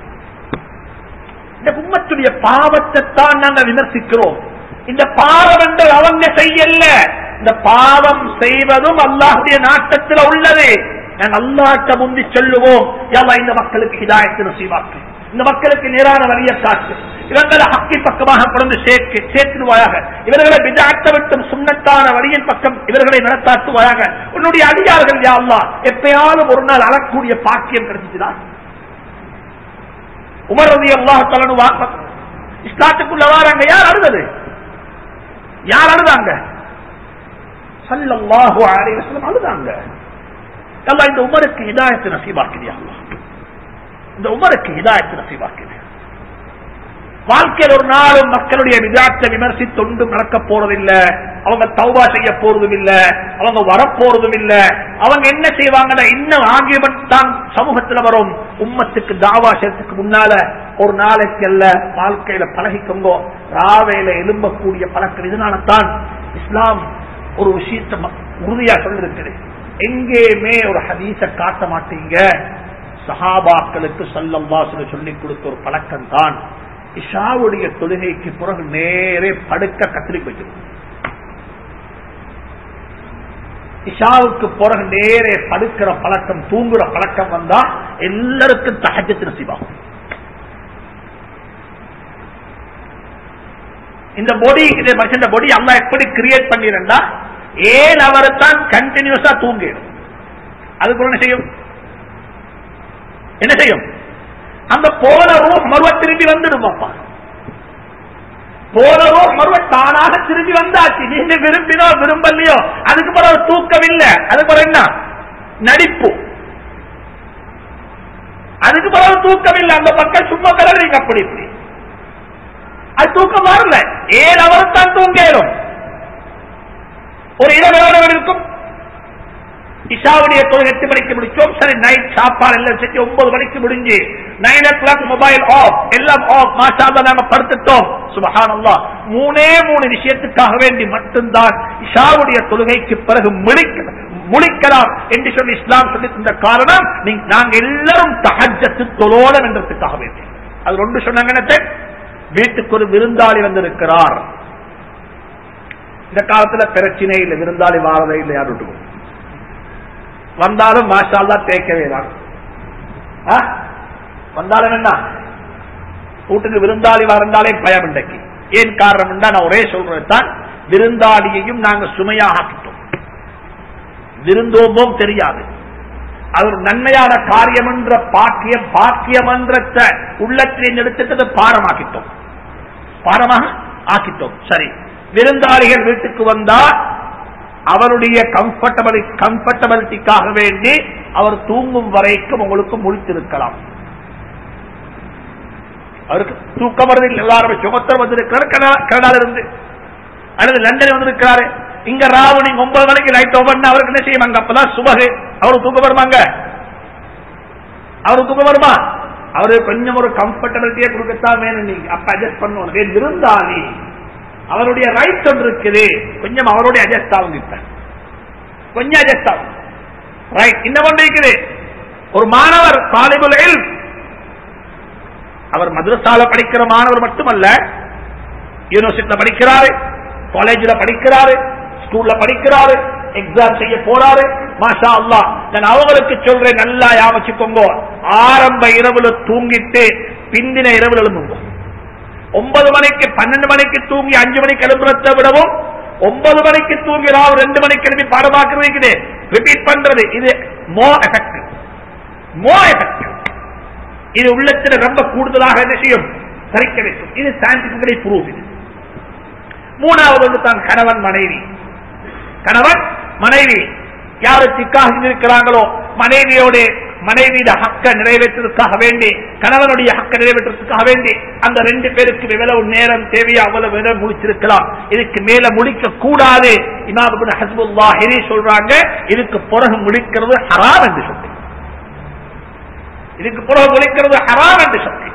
இந்த உம்மத்துடைய பாவத்தை தான் நாங்க விமர்சிக்கிறோம் இந்த பாவம் என்று அவங்க செய்யல இந்த பாவம் செய்வதும் அல்லாஹுடைய நாட்டத்தில் உள்ளது நாங்கள் அல்லாட்ட முந்தி சொல்லுவோம் யாவா இந்த மக்களுக்கு ஹிதாயத்து நசீவாக்கு இந்த மக்களுக்கு நேரான வழியை காட்டு இவங்களை ஹக்கி பக்கமாக கொண்டு சேர்க்கு சேர்த்துடுவாயாக இவர்களை விஜாட்ட விட்டும் சுண்ணத்தான வழியின் பக்கம் இவர்களை நடத்தாட்டுவாயாக உன்னுடைய அதிகாரிகள் யாவா எப்பயாவது ஒரு நாள் அழக்கூடிய பாக்கியம் கிடைச்சிச்சுதான் உமர் ரதி அல்லாஹ் தலனு இஸ்லாத்துக்குள்ள வாராங்க யார் அழுதது யார் அழுதாங்க சல்லல்லாஹு அலைஹி வஸல்லம் அழுதாங்க அல்லாஹ் இந்த உமருக்கு ஹிதாயத்து நசீபாக்குது அல்லாஹ் இந்த உமருக்கு ஹிதாயத்து நசீபாக்குது வாழ்க்கையில் ஒரு நாளும் மக்களுடைய விதாத்தை விமர்சித்து ஒன்றும் நடக்க போறதில்லை அவங்க தௌபா செய்ய போறதும் இல்ல அவங்க வரப்போறதும் இல்ல அவங்க என்ன செய்வாங்கன்னா இன்னும் ஆகியவன் தான் சமூகத்துல வரும் உம்மத்துக்கு தாவா செய்யறதுக்கு முன்னால ஒரு நாளைக்கு அல்ல வாழ்க்கையில பழகிக்கோங்கோ ராவையில எழும்பக்கூடிய பழக்கம் இதனால தான் இஸ்லாம் ஒரு விஷயத்தை ம- உறுதியா சொல்லிருக்குது எங்கேயுமே ஒரு ஹதீஸ காட்ட மாட்டீங்க சஹாபாக்களுக்கு சல்லல்லா சொல்லி சொல்லிக் கொடுத்த ஒரு பழக்கம் தான் இஷாவுடைய தொழுகைக்கு பிறகு நேரே படுக்க கத்திரிக்கு வைக்கணும் இஷாவுக்கு பிறகு நேரே படுக்கிற பழக்கம் தூங்குற பழக்கம் வந்தா எல்லாருக்கும் தகஜத்து நசீபாகும் இந்த பொடி இந்த மனுஷன் பொடி அல்லா எப்படி கிரியேட் பண்ணிருந்தா ஏழு அவர் தான் கண்டினியூஸா தூங்கிடும் அதுக்கு என்ன செய்யும் என்ன செய்யும் அந்த போன ரூ மறுவ திரும்பி வந்துடும் பாப்பா போனதோ மறுவ தானாக திரும்பி வந்தாச்சு நீங்க விரும்பினோ விரும்பலையோ அதுக்கு பிறகு தூக்கம் இல்ல அதுக்கு பிறகு என்ன நடிப்பு அதுக்கு பிறகு தூக்கம் இல்ல அந்த பக்கம் சும்மா கலறீங்க அப்படி இப்படி அது தூக்கம் வரல ஏழு அவர் தான் தூங்கலும் ஒரு இரவு எவ்வளவு இருக்கும் இஷாவுடைய தொழில் எட்டு மணிக்கு முடிச்சோம் சரி நைட் சாப்பாடு எல்லாம் செஞ்சு ஒன்பது மணிக்கு முடிஞ்சு nine o'clock mobile off எல்லாம் ஆஃப் மாசாத நாங்க படுத்துட்டோம் சுபஹானல்லா மூணே மூணு விஷயத்துக்காக வேண்டி மட்டும்தான் இஷாவுடைய தொழுகைக்கு பிறகு முழிக்க முழிக்கலாம் என்று சொல்லி இஸ்லாம் சொல்லி தந்த காரணம் நீங்க- நாங்க எல்லாரும் தஹஜத்து தொழோடம் என்றதுக்காக வேண்டி அது ஒன்று சொன்னாங்க வீட்டுக்கு ஒரு விருந்தாளி வந்திருக்கிறார் இந்த காலத்துல பிரச்சனை இல்லை விருந்தாளி வாரதே இல்லை யார் விட்டுக்கும் வந்தாலும் மாஷால் தான் தேய்க்கவே தான் ஆ? வந்தாலும் என்ன வீட்டுக்கு விருந்தாளி வரந்தாலே பயம் இன்றைக்கு ஏன் காரணம் நான் ஒரே சொல்றது தான் விருந்தாளியையும் நாங்க சுமையாக ஆக்கிட்டோம் விருந்தோம்பும் தெரியாது அது ஒரு நன்மையான காரியம் என்ற பாக்கியம் பாக்கியம் என்ற உள்ளத்தில் எடுத்துட்டு பாரமாக்கிட்டோம் பாரமாக ஆக்கிட்டோம் சரி விருந்தாளிகள் வீட்டுக்கு வந்தா அவருடைய கம்ஃபர்டபிள் கம்ஃபர்டபிலிட்டிக்காக வேண்டி அவர் தூங்கும் வரைக்கும் உங்களுக்கு முழித்திருக்கலாம் அவருக்கு தூக்கம் வருது எல்லாரும் சுமத்தர் வந்திருக்கிறார் கனடா- கனடால இருந்து அல்லது லண்டன் வந்திருக்கிறாரு இங்க ராவு நீங்க ஒன்பது மணிக்கு லைட் ஓபன் அவருக்கு என்ன செய்யுமாங்க அப்பதான் சுபகு அவருக்கு தூக்கம் வருமாங்க அவருக்கு தூக்கம் வருமா அவருக்கு கொஞ்சம் ஒரு கம்ஃபர்டபிலிட்டியை கொடுக்கத்தான் வேணும் நீங்க அப்ப அட்ஜஸ்ட் பண்ணுவோம் வேறு விருந்தாளி அவருடைய ரைட் ஒன்று இருக்குது கொஞ்சம் அவருடைய அட்ஜஸ்ட் ஆகும் இப்ப கொஞ்சம் அட்ஜஸ்ட் ஆகும் ரைட் இன்னும் ஒன்று இருக்குது ஒரு மாணவர் தாலிபுல் இல்ம் அவர் மதுரசால படிக்கிற மாணவர் மட்டுமல்ல யூனிவர்சிட்டியில படிக்கிறாரு காலேஜ்ல படிக்கிறாரு ஸ்கூல்ல படிக்கிறாரு எக்ஸாம் செய்ய போறாரு மாஷா அல்லா நான் அவங்களுக்கு சொல்றேன் நல்லா யாவச்சுக்கோங்க ஆரம்ப இரவுல தூங்கிட்டு பிந்தின இரவுல எழும்புங்க ஒன்பது மணிக்கு பன்னெண்டு மணிக்கு தூங்கி அஞ்சு மணிக்கு எழும்புறதை விடவும் ஒன்பது மணிக்கு தூங்கி ராவு ரெண்டு மணிக்கு எழுப்பி பாடமாக்குறது ரிப்பீட் பண்றது இது மோ எஃபெக்டிவ் மோ எஃபெக்டிவ் இது உள்ளத்தில் ரொம்ப கூடுதலாக என்ன செய்யும் சரிக்க வைக்கும் இது சயின்டிபிகலி ப்ரூவ் இது மூணாவது ஒன்று தான் கணவன் மனைவி கணவன் மனைவி யாரு திக்காக இருக்கிறாங்களோ மனைவியோட மனைவியிட ஹக்க நிறைவேற்றுவதற்காக வேண்டி கணவனுடைய ஹக்க நிறைவேற்றுவதற்காக வேண்டி அந்த ரெண்டு பேருக்கு எவ்வளவு நேரம் தேவையோ அவ்வளவு நேரம் முடிச்சிருக்கலாம் இதுக்கு மேல முடிக்க கூடாது இமாம் ஹஸ்புல்லாஹிரி சொல்றாங்க இதுக்கு பிறகு முடிக்கிறது ஹராம் என்று சொல்லி இதுக்கு பிறகு முடிக்கிறது ஹராம் என்று சொல்லி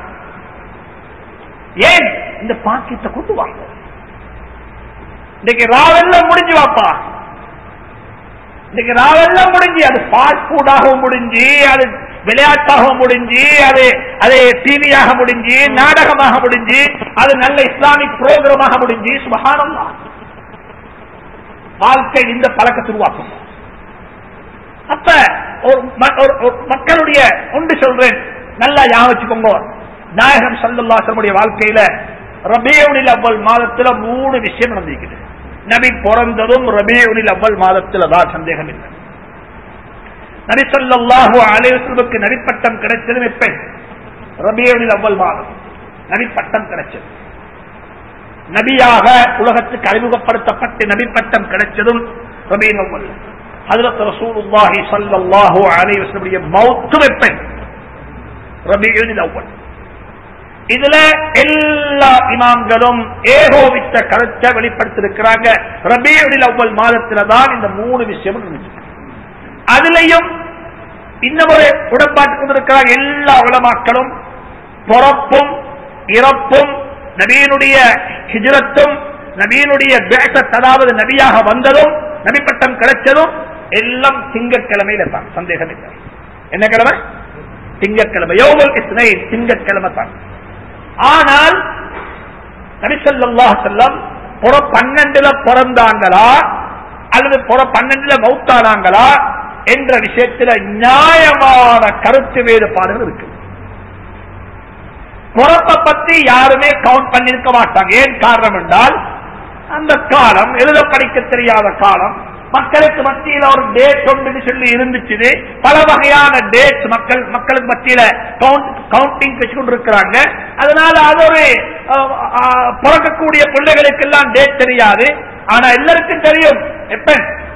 ஏன் இந்த பாக்கியத்தை கொண்டு வாங்க இன்னைக்கு ராவெல்லாம் முடிஞ்சு வாப்பா இன்னைக்கு ராவெல்லாம் முடிஞ்சு அது ஃபாஸ்ட் ஃபுட்டாகவும் முடிஞ்சு அது விளையாட்டாகவும் முடிஞ்சு அது அது டிவியாக முடிஞ்சு நாடகமாக முடிஞ்சு அது நல்ல இஸ்லாமிக் புரோகிரமாக முடிஞ்சு சுபகானம்மா வாழ்க்கை இந்த பழக்கத்தை உருவாக்கும் அப்ப ஒரு ம- ஒரு- ஒரு மக்களுடைய ஒன்று சொல்றேன் நல்லா ஞாபகம் வச்சுக்கோங்க நாயகம் சல்லுல்லாசனுடைய வாழ்க்கையில ரபியூனில் அவ்வள் மாதத்துல மூணு விஷயம் நடந்திருக்குது நபி பிறந்ததும் ரபியூனில் அவ்வள் மாதத்துல தான் சந்தேகம் இல்லை நபி ஸல்லல்லாஹு அலைஹி வஸல்லமுக்கு நபிப்பட்டம் கிடைச்சதும் எப்ப ரபியூனில் அவ்வள் மாதம் நபிப்பட்டம் கிடைச்சது நபியாக உலகத்துக்கு அறிமுகப்படுத்தப்பட்டு நபிப்பட்டம் கிடைச்சதும் ரபியுல் அவ்வல் ஹஜரத் ரசூலுல்லாஹி ஸல்லல்லாஹு அலைஹி வஸல்லுடைய மௌத்து எப்ப ரபியுல் அவ்வல் இதுல எல்லா இமாம்களும் ஏகோபித்த கருத்தை வெளிப்படுத்திருக்கிறாங்க ரபியுல் அவ்வல் மாதத்துல தான் இந்த மூணு விஷயம் இருந்துச்சு அதுலயும் இன்னொரு உடன்பாட்டு கொண்டிருக்கிறார் எல்லா உலமாக்களும் பிறப்பும் இறப்பும் நபியினுடைய ஹிஜ்ரத்தும் நபியினுடைய பேசத் அதாவது நபியாக வந்ததும் நபிப்பட்டம் கிடைச்சதும் எல்லாம் திங்கட்கிழமையில தான் சந்தேகம் இல்லை என்ன கிழமை திங்கட்கிழமை யோகல் இஸ்னை திங்கட்கிழமை தான் ஆனால் நபிசல்லாஹ் செல்லம் புற பன்னெண்டுல பிறந்தாங்களா அல்லது புற பன்னெண்டுல மௌத்தானாங்களா என்ற விஷயத்தில் நியாயமான கருத்து வேறுபாடுகள் இருக்கு பிறப்பை பத்தி யாருமே கவுண்ட் பண்ணிருக்க மாட்டாங்க ஏன் காரணம் என்றால் அந்த காலம் எழுத படிக்க தெரியாத காலம் மக்களுக்கு மத்தியில ஒரு டேட் ஒன்று சொல்லி இருந்துச்சு பல வகையான டேட் மக்கள் மக்களுக்கு மத்தியில கவுண்டிங் வச்சு கொண்டு இருக்கிறாங்க அதனால அது ஒரு அஹ், அஹ், பிறக்கக்கூடிய பிள்ளைகளுக்கு எல்லாம் டேட் தெரியாது ஆனா எல்லாருக்கும் தெரியும் எப்ப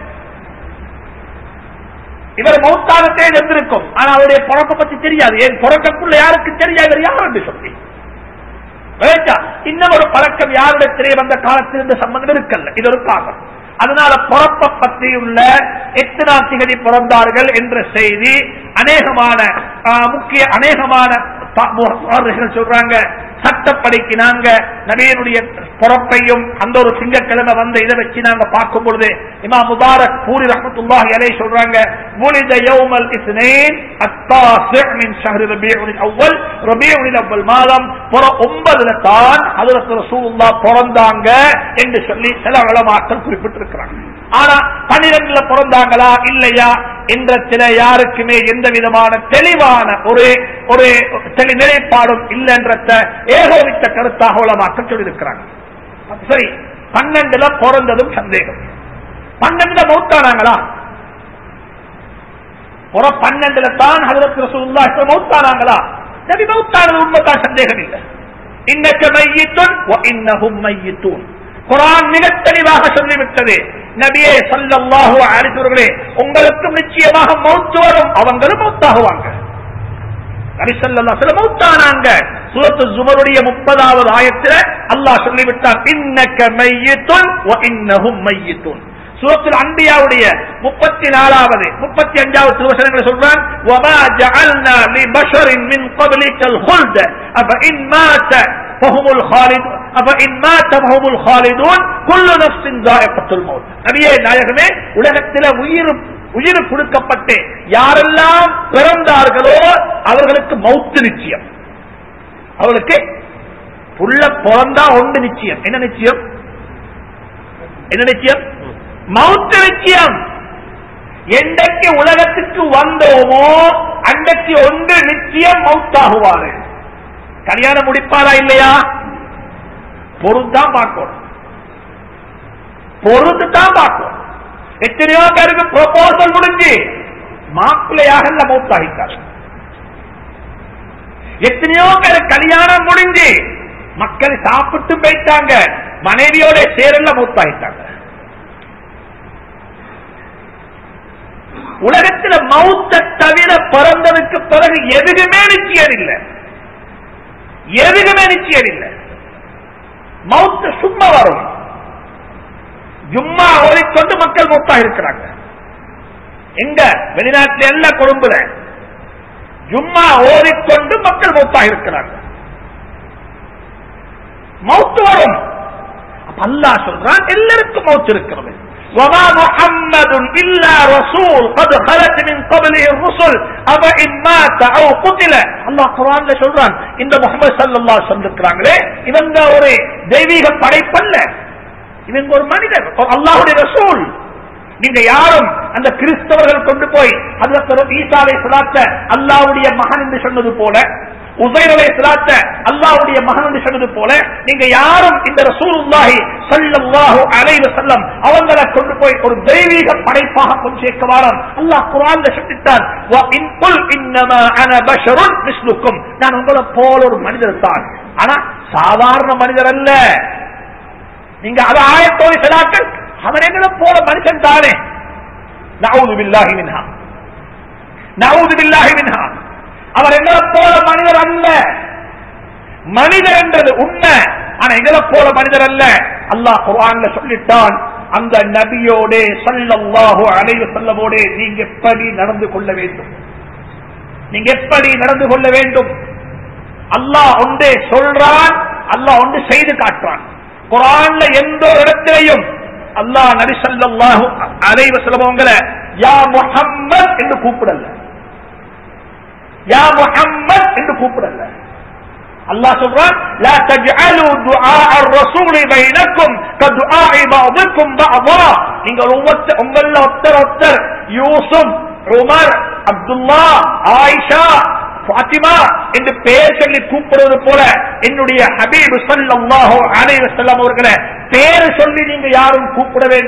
இவர் மௌத்தானத்தே இருந்திருக்கும் ஆனா அவருடைய பிறப்பை பத்தி தெரியாது ஏன் பிறக்கக்குள்ள யாருக்கு தெரியாது இவர் யார் என்று சொல்லி விளையாட்டா? இன்னும் ஒரு பழக்கம் யாரிடத்திலே வந்த காலத்தில் இந்த சம்பந்தம் இருக்கல்ல இது ஒரு காரணம் அதனால பிறப்ப பற்றியுள்ள எத்தனாம் திகதி பிறந்தார்கள் என்ற செய்தி அநேகமான ஆ, முக்கிய அநேகமான பா- முகவர்கள் சொல்றாங்க சட்டப்படிக்கு நாங்க நபியனுடைய பிறப்பையும் அந்த ஒரு திங்கட்கிழமை வந்த இதை வச்சு நாங்க பார்க்கும் பொழுது இமா முபாரக் பூரி ரஹமத்துல்லாஹி அலை சொல்றாங்க ولد يوم الاثنين التاسع من شهر ربيع الاول ربيع الاول மாதம் புற ஒன்பதுல தான் ஹஜரத் ரசூலுல்லாஹ் பிறந்தாங்க என்று சொல்லி சில உலமாக்கள் குறிப்பிட்டிருக்கிறாங்க ஆனா பன்னிரண்டுல பிறந்தாங்களா இல்லையா என்ற சில யாருக்குமே எந்த விதமான தெளிவான ஒரு ஒரு தெளி நிலைப்பாடும் இல்லைன்றத ஏகோபித்த கருத்தாக உலமாக்கள் சொல்லியிருக்கிறாங்க சரி பன்னெண்டுல பிறந்ததும் சந்தேகம் பன்னெண்டுல மௌத்தானாங்களா புற பன்னெண்டுல தான் ஹதரத் ரசூலுல்லாஹ் இப்ப மௌத்தானாங்களா நபி மௌத்தானது உண்மைதான் சந்தேகம் இல்லை இன்னக்க மையித்துன் வ இன்னஹும் மையித்தூன் குரான் மிக தெளிவாக சொல்லிவிட்டது நபியே ஸல்லல்லாஹு அலைஹி அவர்களே உங்களுக்கும் நிச்சயமாக மௌத் வரும் அவங்களும் மௌத்தாகுவாங்க நபி ஸல்லல்லாஹு அலைஹி மௌத்தானாங்க சூரத்து ஜுமருடைய 30வது ஆயத்துல அல்லாஹ் சொல்லிவிட்டான் இன்னக்க மையித்துன் வ இன்னஹும் மையித்தூன் சூரத்துல் அன்பியாவுடைய முப்பத்தி நாலாவது முப்பத்தி அஞ்சாவது திருவசனங்களை சொல்றான் وَمَا جَعَلْنَا لِبَشَرٍ مِّن قَبْلِكَ الْخُلْدَ أَفَإِن مَاتَ فَهُمُ الْخَالِدُونَ أَفَإِن مَاتَ فَهُمُ الْخَالِدُونَ كُلُّ نَفْسٍ ذَائِقَةُ الْمَوْتِ நபியே நாயகமே உலகத்தில உயிர் உயிர் கொடுக்கப்பட்டு யாரெல்லாம் பிறந்தார்களோ அவர்களுக்கு மௌத்து நிச்சயம் அவளுக்கு புள்ள பிறந்தா ஒன்று நிச்சயம் என்ன நிச்சயம் என்ன நிச்சயம் மௌத்து நிச்சயம் என்றைக்கு உலகத்துக்கு வந்தோமோ அன்றைக்கு ஒன்று நிச்சயம் மௌத்தாகுவாரு கல்யாணம் முடிப்பாரா இல்லையா பொருந்தான் பார்க்கணும் பொருந்து தான் பார்க்கணும் எத்தனையோ பேருக்கு ப்ரொபோசல் முடிஞ்சு மாப்பிள்ளையாக மௌத்தாகிட்டார் எத்தனையோ பேர் கல்யாணம் முடிஞ்சு மக்கள் சாப்பிட்டு போயிட்டாங்க மனைவியோட சேரல்ல மௌத்தாகிட்டாங்க உலகத்துல மௌத்த தவிர பிறந்ததுக்கு பிறகு எதுக்குமே நிச்சயம் இல்லை எதுக்குமே நிச்சயம் இல்லை மௌத்து சும்மா வரும் ஜும்மா ஓடிக்கொண்டு மக்கள் மௌத்தா இருக்கிறாங்க எங்க வெளிநாட்டில் எல்லாம் கொழும்புல ஜும்மா ஓடிக்கொண்டு மக்கள் மௌத்தா இருக்கிறாங்க மௌத்து வரும் அப்ப அல்லாஹ் சொல்றான் எல்லாருக்கும் மௌத்து இருக்கிறது وما محمد إلا رسول قد خلت من قبله الرسل أفإن مات أو قتل الله قرآن சொல்றான் இந்த முகமது சல்லல்லாஹு அலைஹி வஸல்லம் இருக்கிறாங்களே இவங்க ஒரு தெய்வீக படைப்பல்ல இவங்க ஒரு மனிதர் ஒரு அல்லாஹ்வுடைய ரசூல் நீங்க யாரும் அந்த கிறிஸ்தவர்கள் கொண்டு போய் அதுல ஈசாவை சிலாத்த அல்லாவுடைய மகன் என்று சொன்னது போல உசைரவை சிலாத்த அல்லாவுடைய மகன் என்று சொன்னது போல நீங்க யாரும் இந்த ரசூலுல்லாஹி ஸல்லல்லாஹு அலைஹி வஸல்லம் அவங்களை கொண்டு போய் ஒரு தெய்வீக படைப்பாக கொண்டு சேர்க்க வாரம் அல்லாஹ் குர்ஆன்ல சொல்லிட்டான் வ இன் குல் இன்னமா அன பஷருன் மிஸ்லுக்கும் நான் உங்களை போல ஒரு மனிதர் தான் ஆனா சாதாரண மனிதர் அல்ல நீங்க அது ஆயத்தோடு சிலாக்கள் அவன் எங்களை போல மனுஷன் தானே நவுது பில்லாஹி மின்ஹா நவுது பில்லாஹி மின்ஹா அவர் எங்களை போல மனிதர் அல்ல மனிதர் என்றது உண்மை ஆனா எங்களை போல மனிதர் அல்ல அல்லாஹ் குர்ஆன்ல சொல்லிட்டான் அந்த நபியோட சல்லல்லாஹு அலைஹி வஸல்லமோட நீங்க எப்படி நடந்து கொள்ள வேண்டும் நீங்க எப்படி நடந்து கொள்ள வேண்டும் அல்லாஹ் ஒன்றே சொல்றான் அல்லாஹ் ஒன்று செய்து காட்டுறான் குரான்ல எந்த ஒரு இடத்திலையும் அல்லாஹ் நபி ஸல்லல்லாஹு அலைஹி வஸல்லம் அவங்களை யா முஹம்மத் என்று கூப்பிடல யா முஹம்மத் என்று கூப்பிடல அல்லாஹ் சொல்றான் லா தஜ்அலு துஆ الرسول بينكم كدعاء بعضكم بعضا நீங்க ஒவ்வொருத்தர் உங்கள ஒருத்தர் ஒருத்தர் யூசுப் உமர் அப்துல்லா ஆயிஷா பாத்திமா என்று பெயர் சொல்லி கூப்பிடுவது போல என்னுடைய ஹபீப் ஸல்லல்லாஹு அலைஹி வஸல்லம் அவர்களை பேர் சொல்லி நீங்க யாரும் கூப்பிட வேண்டாம்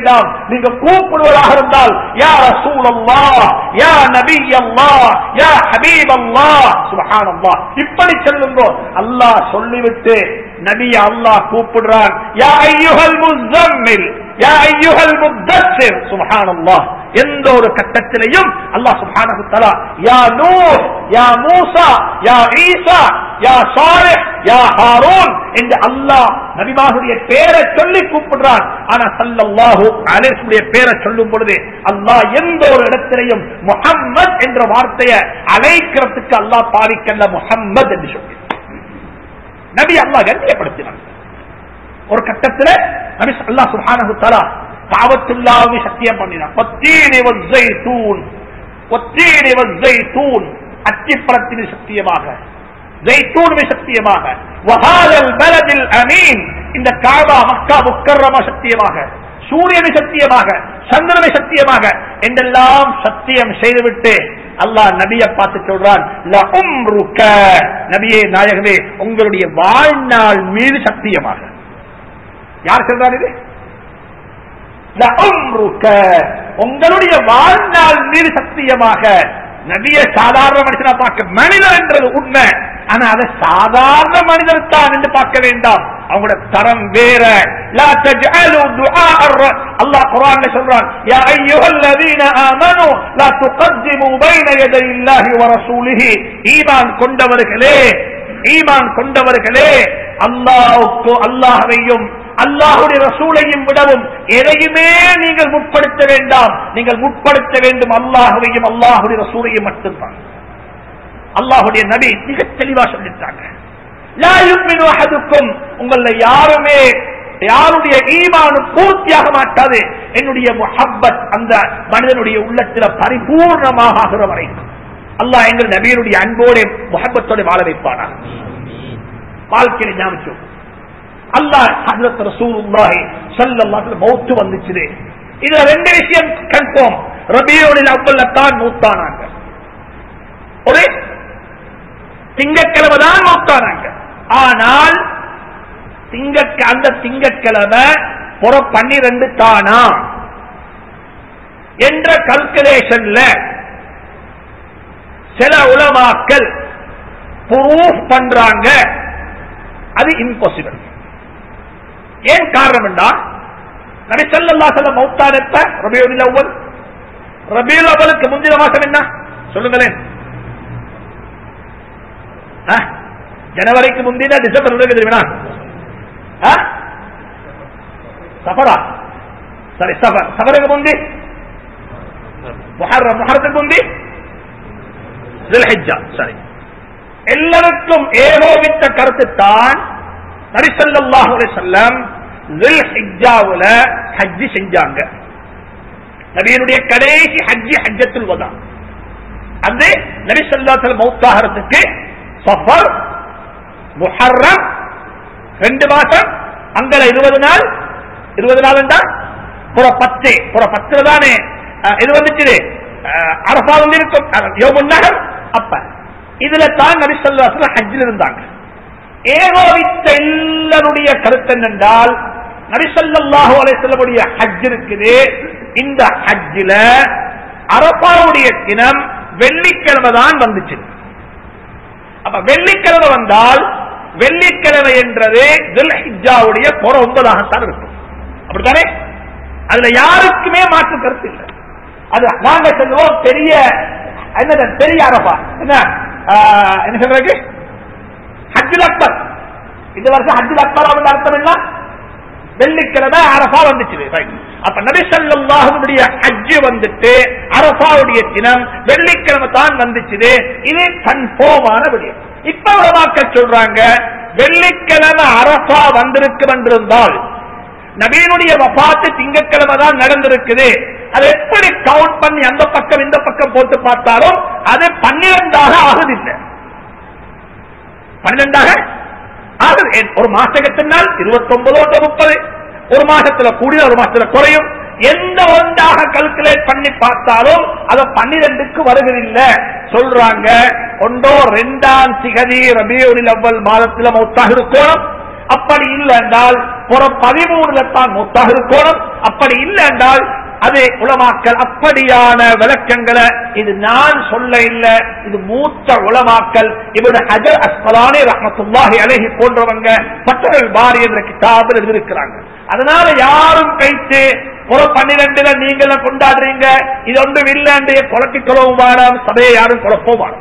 நீங்க கூப்பிடுவதாக இருந்தால் யா ரசூலல்லா யா நபி அல்லா யா ஹபீப் அல்லா சுபஹானல்லாஹ் இப்படி சொல்லுங்க அல்லாஹ் சொல்லிவிட்டு நபிய அல்லாஹ் கூப்பிடுறான் யா ஐயுஹல் முஸம்மில் யா ஐயுஹல் முத்தஸ்ஸிர் சுப்ஹானல்லாஹ் எந்த ஒரு கட்டத்திலையும் அல்லாஹ் சுப்ஹானஹு தஆலா யா நூஹ் யா மூசா யா ஈசா யா சாலிஹ் யா ஹாரூன் என்று அல்லாஹ் நபிமாருடைய பேரை சொல்லி கூப்பிடுறான் ஆனா ஸல்லல்லாஹு அலைஹி வஸல்லம் பேரை சொல்லும் பொழுது அல்லாஹ் எந்த ஒரு இடத்திலையும் முஹம்மத் என்ற வார்த்தையை அழைக்கிறதுக்கு அல்லாஹ் பாவிக்கல்ல முஹம்மத் என்று சொல்லி நபி அல்லாஹ் கண்ணியப்படுத்தினான் ஒரு கட்டத்துல நபி அல்லாஹ் சுப்ஹானஹு தஆலா காவத்துல்லாவை சத்தியம் பண்ணினான் ஒத்தீனி வஸ்ஸைத்தூன் ஒத்தீனி வஸ்ஸைத்தூன் அத்திப்பழத்தின் சத்தியமாக ஜெய்தூன் சத்தியமாக வஹாலல் பலதில் அமீன் இந்த காபா மக்கா முக்கர்ரம சத்தியமாக சூரியனை சத்தியமாக சந்திரனை சத்தியமாக என்றெல்லாம் சத்தியம் செய்துவிட்டு அல்லாஹ் நபியை பார்த்து சொல்றான் லஉம்ருக நபியே நாயகமே உங்களுடைய வாழ்நாள் மீது சத்தியமாக யார் சொல்றார் இது லஉம்ருக உங்களுடைய வாழ்நாள் மீது சத்தியமாக நபிய சாதாரண மனுஷனா பார்க்க மனிதர் என்றது உண்மை ஆனா அதை சாதாரண மனிதர் தான் என்று பார்க்க வேண்டாம் அவங்களோட தரம் வேற லா தஜ்அலு துஆ அல்லாஹ் குர்ஆன்ல சொல்றான் யா அய்யுஹல்லதீன ஆமனு லா துகத்திமு பைன யதை இல்லாஹி வ ரசூலிஹி ஈமான் கொண்டவர்களே ஈமான் கொண்டவர்களே அல்லாஹ்வுக்கு அல்லாஹ்வையும் அல்லாஹுடைய ரசூலையும் விடவும் எதையுமே நீங்கள் முற்படுத்த வேண்டாம் நீங்கள் முற்படுத்த வேண்டும் அல்லாஹுவையும் அல்லாஹுடைய ரசூலையும் மட்டும்தான் அல்லாஹுடைய நபி மிக தெளிவா சொல்லிட்டாங்க லா யுமினு அஹதுக்கும் உங்கள யாருமே யாருடைய ஈமானு பூர்த்தியாக மாட்டாது என்னுடைய முஹப்பத் அந்த மனிதனுடைய உள்ளத்துல பரிபூர்ணமாக ஆகிற வரைக்கும் அல்லாஹ் எங்கள் நபியனுடைய அன்போட முஹப்பத்தோட வாழ வைப்பானா வாழ்க்கையில ஞாபகம் அல்லாஹ் ஹஜரத் ரசூலுல்லாஹி ஸல்லல்லாஹு அலைஹி மௌத் வந்துச்சு இதுல ரெண்டு விஷயம் கன்ஃபார்ம் ரபியுல் அவ்வல்ல தான் மூத்தானாங்க ஒரு திங்கட்கிழமை தான் மூத்தானாங்க ஆனால் திங்க அந்த திங்கட்கிழமை புற பன்னிரண்டு தானா என்ற கல்குலேஷன்ல சில உலமாக்கள் ப்ரூஃப் பண்றாங்க அது இம்பாசிபிள் ஏன் காரணம் என்றா நபி ஸல்லல்லாஹு அலைஹி வஸல்லம் மௌத்தானப்ப ரபியுல் அவ்வல் ரபியுல் அவ்வலுக்கு முந்தின மாசம் என்ன சொல்லுங்களேன் ஆ? ஜனவரிக்கு முந்தின டிசம்பர் நடக்குது தெரியுமா ஆ? சஃபரா சரி சஃபர் சஃபருக்கு முந்தி முஹர்ரம் முஹர்ரத்துக்கு முந்தி துல்ஹிஜ்ஜா சரி எல்லாருக்கும் ஏகோபித்த கருத்து தான் நரிசல்லாஹு செல்லம் ஹிஜ்ஜாவுல ஹஜ்ஜி செஞ்சாங்க நபியனுடைய கடைசி ஹஜ்ஜி ஹஜ்ஜத்துல் வதா அது நரிசல்லாசல் மௌத்தாகிறதுக்கு சஃபர் முஹர்ரம் ரெண்டு மாசம் அங்கல இருபது நாள் இருபது நாள் என்றா புற பத்து புற பத்துல தானே அஹ், இது வந்துச்சு அரசா வந்து இருக்கும் யோமுன் நகர் அப்ப இதுல தான் நபி சொல்லாசல ஹஜ்ஜில் இருந்தாங்க ஏகோபித்த எல்லாருடைய கருத்து என்னென்றால் நபிசல்லாஹு அலைசல்லமுடைய ஹஜ் இருக்குது இந்த ஹஜ்ஜில அரபாவுடைய தினம் வெள்ளிக்கிழமை தான் வந்துச்சு அப்ப வெள்ளிக்கிழமை வந்தால் வெள்ளிக்கிழமை என்றது துல்ஹிஜாவுடைய புற ஒன்பதாகத்தான் இருக்கும் அப்படித்தானே அதுல யாருக்குமே மாற்று கருத்து இல்லை அது நாங்க சொல்லுவோம் பெரிய என்னது பெரிய அரபா என்ன ஆஹ், என்ன சொல்றது ஹஜ்ஜுல் அக்பர் இந்த வருஷம் ஹஜ்ஜுல் அக்பர் அவன் அர்த்தம் என்ன வெள்ளிக்கிழமை அரபா வந்துச்சு Right. அப்ப நபி ஸல்லல்லாஹுடைய ஹஜ் வந்துட்டு அரபாவுடைய தினம் வெள்ளிக்கிழமை தான் வந்துச்சு இது கன்ஃபார்மான விடயம் இப்ப உலமாக்கள் சொல்றாங்க வெள்ளிக்கிழமை அரபா வந்திருக்கும் என்றிருந்தால் நபீனுடைய வபாத்து திங்கட்கிழமை தான் நடந்திருக்குது அதை எப்படி கவுண்ட் பண்ணி அந்த பக்கம் இந்த பக்கம் போட்டு பார்த்தாலும் அது பன்னிரெண்டாக ஆகுதில்லை பன்னிரெண்டாக ஆகுது ஏன், ஒரு மாசத்தினால் இருபத்தி ஒன்பது முப்பது ஒரு மாசத்துல கூடிய ஒரு மாசத்துல குறையும் எந்த ஒன்றாக கல்குலேட் பண்ணி பார்த்தாலும் அது பன்னிரெண்டுக்கு வருவதில்லை சொல்றாங்க ஒன்றோ ரெண்டாம் சிகதி ரபியூரில் அவ்வல் மாதத்துல மௌத்தாக இருக்கணும் அப்படி இல்லை என்றால் புற பதிமூணுல தான் மௌத்தாக இருக்கணும் அப்படி இல்லை என்றால் அது உலமாக்கல் அப்படியான விளக்கங்களை இது நான் சொல்ல இல்ல இது மூத்த உலமாக்கல் இவரு ஹஜர் அஸ்கலானி ரஹமத்துல்லாஹி அலைஹி போன்றவங்க பட்டர்கள் பாரி என்ற கிதாபில் எழுதியிருக்கிறாங்க அதனால யாரும் கைத்து ஒரு பன்னிரெண்டுல நீங்களும் கொண்டாடுறீங்க இது ஒன்றும் இல்லைன்ற குழப்பி கொள்ளவும் வேணாம் சபையை யாரும் குழப்பவும் வேணாம்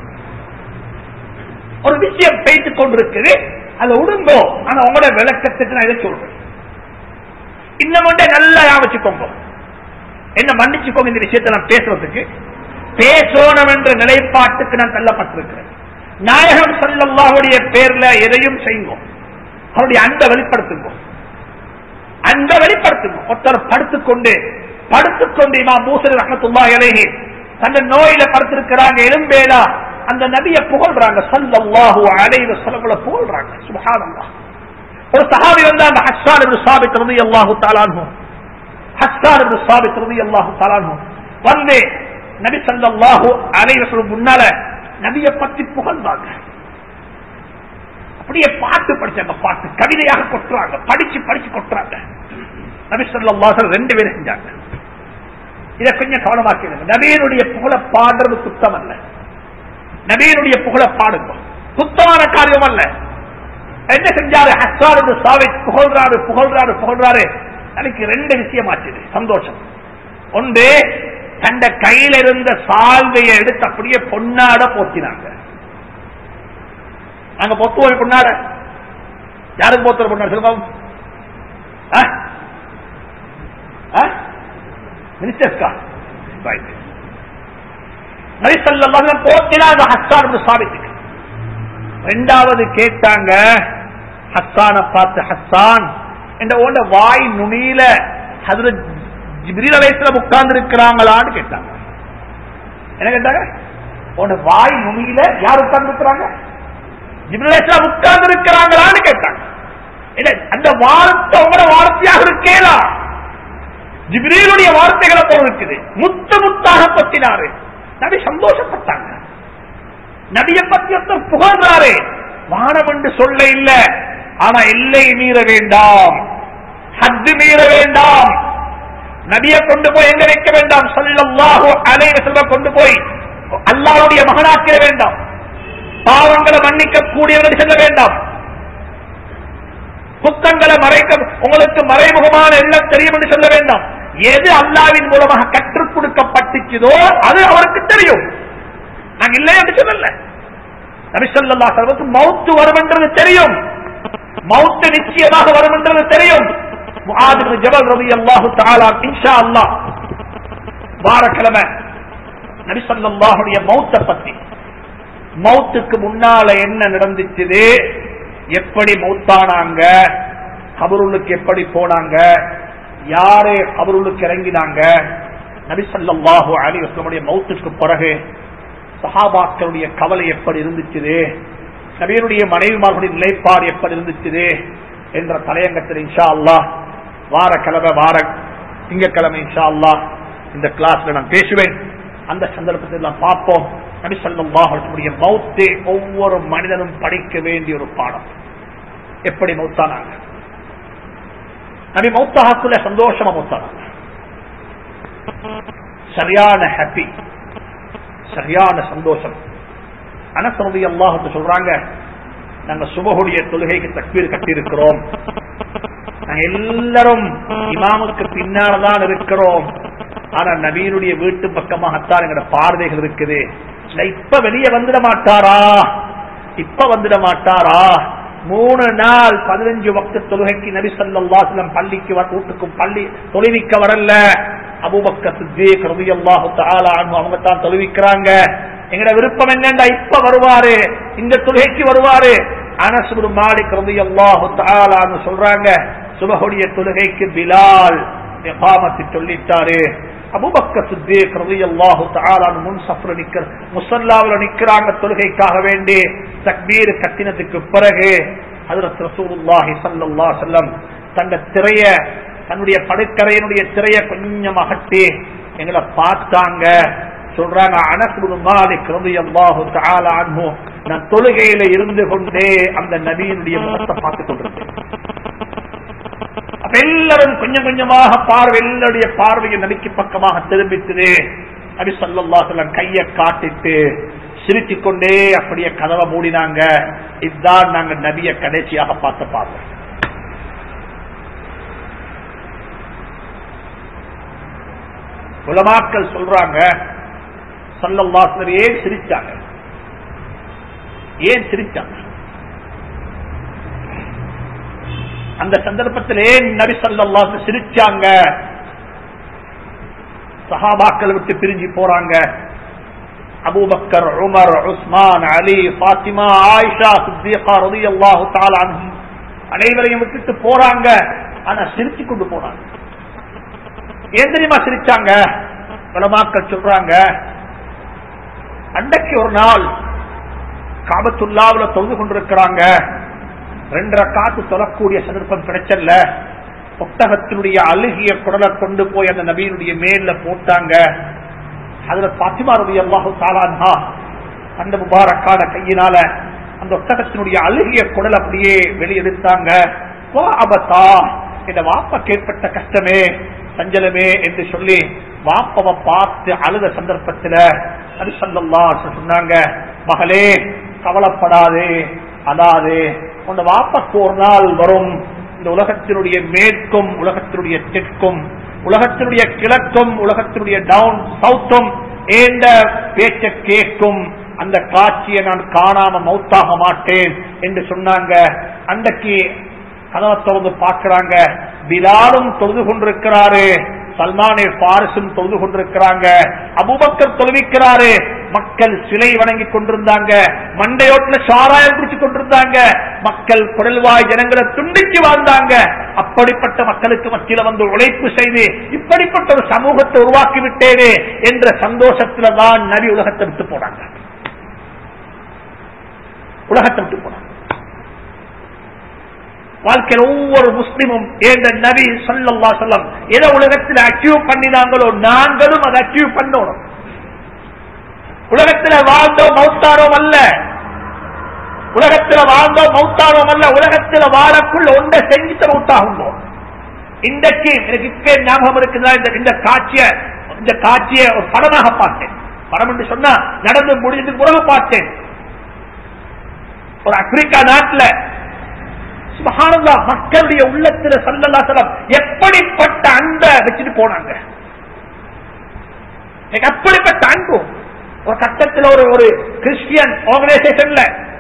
ஒரு விஷயம் பேசிக் கொண்டிருக்குது அதை உடுங்கோ ஆனா உங்களோட விளக்கத்துக்கு நான் இதை சொல்றேன் இன்னும் ஒன்றை நல்லா ஞாபகிச்சுக்கோங்க என்ன மன்னிச்சுக்கோங்க இந்த விஷயத்தை நான் பேசுறதுக்கு பேசணும் என்ற நிலைப்பாட்டுக்கு நான் தள்ளப்பட்டிருக்கிறேன் நாயகம் சல்லல்லாஹுடைய பேர்ல எதையும் செய்யுங்க அவருடைய அன்பை வெளிப்படுத்துங்க அன்பை வெளிப்படுத்துங்க ஒருத்தர் படுத்துக்கொண்டு படுத்துக்கொண்டு இமா மூசரி ரஹமத்துல்லா இலைஹி தந்த நோயில படுத்திருக்கிறாங்க எலும்பேலா அந்த நபியை புகழ்றாங்க சல்லல்லாஹு அலைஹி வஸல்லம் புகழ்றாங்க சுப்ஹானல்லாஹ் ஒரு சஹாபி வந்தாங்க ஹஸ்ஸான் இப்னு சாபித் ரலியல்லாஹு தஆலா அன்ஹு ஹஸ்ஸான் இப்னு சாபித் ரலியல்லாஹு தஆலா அன்ஹு வந்து நபி ஸல்லல்லாஹு அலைஹி வஸல்லம் முன்னால நபியை பத்தி புகழ்ந்தாங்க அப்படியே பாட்டு படிச்சாங்க பாட்டு கவிதையாக கொட்டுறாங்க படிச்சு படிச்சு கொட்டுறாங்க நபி ஸல்லல்லாஹு அலைஹி வஸல்லம் ரெண்டு பேரும் செஞ்சாங்க இதை கொஞ்சம் கவனமாக்கிடுங்க நபியினுடைய புகழ பாடுறது குத்தம் அல்ல நபியினுடைய புகழ பாடுங்க குத்தமான காரியம் அல்ல என்ன செஞ்சாரு ஹஸ்ஸான் சாவித் புகழ்றாரு புகழ்றாரு புகழ்றாரு எனக்கு ரெண்டு விஷயம் ஆச்சுது சந்தோஷம் ஒன்று தந்த கையில இருந்த சால்வையை எடுத்து அப்படியே பொன்னாட போத்தினாங்க நாங்க பொத்துவோம் பொன்னாட யாருக்கு போத்துற பொன்னாட சொல்லுங்க மினிஸ்டர்ஸ்கா ரைட் நரிசல்ல போத்தினாங்க ஹஸ்ஸான் சாவித்துக்கு ரெண்டாவது கேட்டாங்க ஹஸ்ஸான பார்த்து ஹஸ்ஸான் என்ற உண்ட வாய் நுனியில அதுல ஜிப்ரீல் அலைஹிஸ்ஸலாம் உட்கார்ந்து இருக்கிறாங்களான்னு கேட்டாங்க என்ன கேட்டாங்க உன்ட வாய் நுனியில யார் உட்கார்ந்து இருக்கிறாங்க ஜிப்ரீல் அலைஹிஸ்ஸலாம் உட்கார்ந்து இருக்கிறாங்களான்னு கேட்டாங்க இல்ல அந்த வார்த்தை உங்களோட வார்த்தையாக இருக்கேலா ஜிப்ரீலுடைய வார்த்தைகளை போல இருக்குது முத்து முத்தாக பத்தினாரு நபி சந்தோஷப்பட்டாங்க நபிய பத்தி ஒருத்தர் புகழ்றாரு வானம் என்று சொல்ல இல்ல ஆனா எல்லை மீற வேண்டாம் ஹத்து மீற வேண்டாம் நபியை கொண்டு போய் எங்க வைக்க வேண்டாம் சொல்லல்லாஹு அலைவ செல்வ கொண்டு போய் அல்லாவுடைய மகனாக்கிற வேண்டாம் பாவங்களை மன்னிக்க கூடியவர்கள் செல்ல வேண்டாம் குத்தங்களை மறைக்க உங்களுக்கு மறைமுகமான எண்ணம் தெரியும் என்று சொல்ல வேண்டாம் எது அல்லாவின் மூலமாக கற்றுக் கொடுக்கப்பட்டுச்சதோ அது அவருக்கு தெரியும் நாங்க இல்லை என்று சொல்லல நபிசல்லா சர்வத்து மவுத்து வரும் என்றது தெரியும் மவுத்து நிச்சயமாக வரும் என்றது தெரியும் முஆது ஜபல் ரவி அல்லாஹு தாலா இன்ஷா அல்லாஹ் வாரக்கிழமை நபிசல்லாஹுடைய மௌத்த பத்தி மௌத்துக்கு முன்னால என்ன நடந்துச்சுது எப்படி மௌத்தானாங்க கபருளுக்கு எப்படி போனாங்க யாரு கபருளுக்கு இறங்கினாங்க நபிசல்லாஹு அலி வஸ்லமுடைய மௌத்துக்கு பிறகு சஹாபாக்களுடைய கவலை எப்படி இருந்துச்சு நபியனுடைய மனைவிமார்களுடைய நிலைப்பாடு எப்படி இருந்துச்சு என்ற தலையங்கத்தில் இன்ஷா அல்லா வார கிழமை வார திங்கக்கிழமை இன்ஷா அல்லா இந்த கிளாஸ்ல நான் பேசுவேன் அந்த சந்தர்ப்பத்தில் நான் பார்ப்போம் நபி சொல்லுடைய மௌத்தே ஒவ்வொரு மனிதனும் படிக்க வேண்டிய ஒரு பாடம் எப்படி மௌத்தானாங்க நபி மௌத்தாக்குள்ள சந்தோஷமா மௌத்தானாங்க சரியான ஹாப்பி சரியான சந்தோஷம் அனசரதி அல்லாஹு சொல்றாங்க நாங்க சுபகுடைய தொழுகைக்கு தக்பீர் கட்டியிருக்கிறோம் நாங்க எல்லாரும் இமாமுக்கு பின்னால்தான் இருக்கிறோம் ஆனா நபீனுடைய வீட்டு பக்கமாகத்தான் எங்களோட பார்வைகள் இருக்குது இப்ப வெளியே வந்துட மாட்டாரா இப்ப வந்துட மாட்டாரா மூணு நாள் பதினஞ்சு வக்த தொழுகைக்கு நபி சல்லாஸ்லம் பள்ளிக்கு வீட்டுக்கும் பள்ளி தொழுவிக்க வரல அபுபக்க சித்தீக் ரலியல்லாஹு தஆலா அன்ஹு அவங்க தான் தொழுவிக்கிறாங்க எங்கட விருப்பம் என்னண்டா இப்ப வருவாரு இந்த தொழுகைக்கு வருவாரு அனஸ் இப்னு மாலிக் ரலியல்லாஹு தஆலா அன்ஹு சொல்றாங்க சுபஹுடைய தொழுகைக்கு பிலால் இகாமத்து சொல்லிட்டாரு அபுபக்க சித்தீக் ரலியல்லாஹு தஆலா அன்ஹு முன் சஃப்ர நிக்கிற முஸல்லாவுல நிக்கறாங்க தொழுகைக்காக வேண்டி தக்பீர் கத்தினதுக்கு பிறகு ஹஜ்ரத் ரசூலுல்லாஹி ஸல்லல்லாஹு அலைஹி வஸல்லம் தந்த திரைய தன்னுடைய படுக்கரையினுடைய திரைய கொஞ்சம் அகட்டி எங்களை பார்த்தாங்க சொல்றாங்க அனசுபுரு மாலிக் ரலியல்லாஹு தஆலா அன்ஹு நான் தொழுகையில இருந்து கொண்டே அந்த நபியினுடைய முகத்தை பார்த்து கொண்டிருந்தேன் அப்ப எல்லாரும் கொஞ்சம் கொஞ்சமாக பார்வை எல்லாருடைய பார்வையை நபிக்கு பக்கமாக திரும்பித்தது நபி ஸல்லல்லாஹு கையை காட்டிட்டு சிரித்துக் கொண்டே அப்படியே கதவை மூடினாங்க இதுதான் நாங்க நபிய கடைசியாக பார்த்த பார்வை உலமாக்கள் சொல்றாங்க சல்லல்லாஹு ஏன் சிரிச்சாங்க ஏன் சிரிச்சாங்க அந்த சந்தர்ப்பத்தில் ஏன் நபி சல்லாஹு சிரிச்சாங்க சஹாபாக்கள் விட்டு பிரிஞ்சு போறாங்க அபூபக்கர் உமர் உஸ்மான் அலி பாத்திமா ஆயிஷா சித்திகா ரலியல்லாஹு தஆலா அன்ஹும் அனைவரையும் விட்டுட்டு போறாங்க ஆனா சிரிச்சு கொண்டு போறாங்க ஏன் தெரியுமா சிரிச்சாங்க உலமாக்கள் சொல்றாங்க அன்றைக்கு ஒரு நாள் காபத்துல்லாவுல தொழுது கொண்டிருக்கிறாங்க ரெண்டரை காத்து தொழக்கூடிய சந்தர்ப்பம் கிடைச்சல்ல ஒட்டகத்தினுடைய அழுகிய குடலை கொண்டு போய் அந்த நபியினுடைய மேல போட்டாங்க அதுல பாத்திமாருடைய அல்லாஹு தாலான்ஹா அந்த முபாரக்கான கையினால அந்த ஒட்டகத்தினுடைய அழுகிய குடல் அப்படியே வெளியெடுத்தாங்க வா அபத்தா இந்த வாப்பக்கு ஏற்பட்ட கஷ்டமே சஞ்சலமே என்று சொல்லி வாப்பவை பார்த்து அழுத சந்தர்ப்பத்தில் அது சொல்லல்லா சொன்னாங்க மகளே கவலைப்படாதே அதாதே உன் வாப்பக்கு ஒரு நாள் வரும் இந்த உலகத்தினுடைய மேற்கும் உலகத்தினுடைய தெற்கும் உலகத்தினுடைய கிழக்கும் உலகத்தினுடைய டவுன் சவுத்தும் ஏந்த பேச்ச கேட்கும் அந்த காட்சியை நான் காணாம மௌத்தாக மாட்டேன் என்று சொன்னாங்க அன்றைக்கு கதவை திறந்து பார்க்கிறாங்க பிலாலும் தொழுது கொண்டிருக்கிறாரு சல்மானே பாரிசும் தொழுது கொண்டிருக்கிறாங்க அபுபக்கர் தொழுவிக்கிறாரு மக்கள் சிலை வணங்கி கொண்டிருந்தாங்க மண்டையோட்டுல சாராயம் குடிச்சு கொண்டிருந்தாங்க மக்கள் குடல்வாய் ஜனங்களை துண்டிச்சு வாழ்ந்தாங்க அப்படிப்பட்ட மக்களுக்கு மத்தியில வந்து உழைப்பு செய்து இப்படிப்பட்ட ஒரு சமூகத்தை உருவாக்கி விட்டேனே என்ற சந்தோஷத்துல தான் நபி உலகத்தை விட்டு போனாங்க உலகத்தை விட்டு போனாங்க வாழ்க்கையில் ஒவ்வொரு முஸ்லிமும் ஏந்த நபி சொல்லல்லா சொல்லம் எதை உலகத்தில் அச்சீவ் பண்ணினாங்களோ நாங்களும் அதை அச்சீவ் பண்ணணும் உலகத்தில் வாழ்ந்தோம் மௌத்தாரோம் அல்ல உலகத்தில் வாழ்ந்தோம் மௌத்தாரோம் அல்ல உலகத்தில் வாழக்குள்ள ஒன்றை செஞ்சுட்டு மௌத்தாகுவோம் இன்றைக்கு எனக்கு இப்பே ஞாபகம் இருக்குதா இந்த இந்த காட்சிய இந்த காட்சியை ஒரு படமாக பார்த்தேன் படம் என்று சொன்னா நடந்து முடிஞ்சதுக்கு பிறகு பார்த்தேன் ஒரு ஆப்பிரிக்கா நாட்டில் சுபஹானல்லா மக்களுடைய உள்ளத்துல சல்லல்லா சலம் எப்படிப்பட்ட அன்பை வச்சுட்டு போனாங்க எப்படிப்பட்ட அன்பு ஒரு கட்டத்தில் ஒரு ஒரு கிறிஸ்டியன் ஆர்கனைசேஷன்ல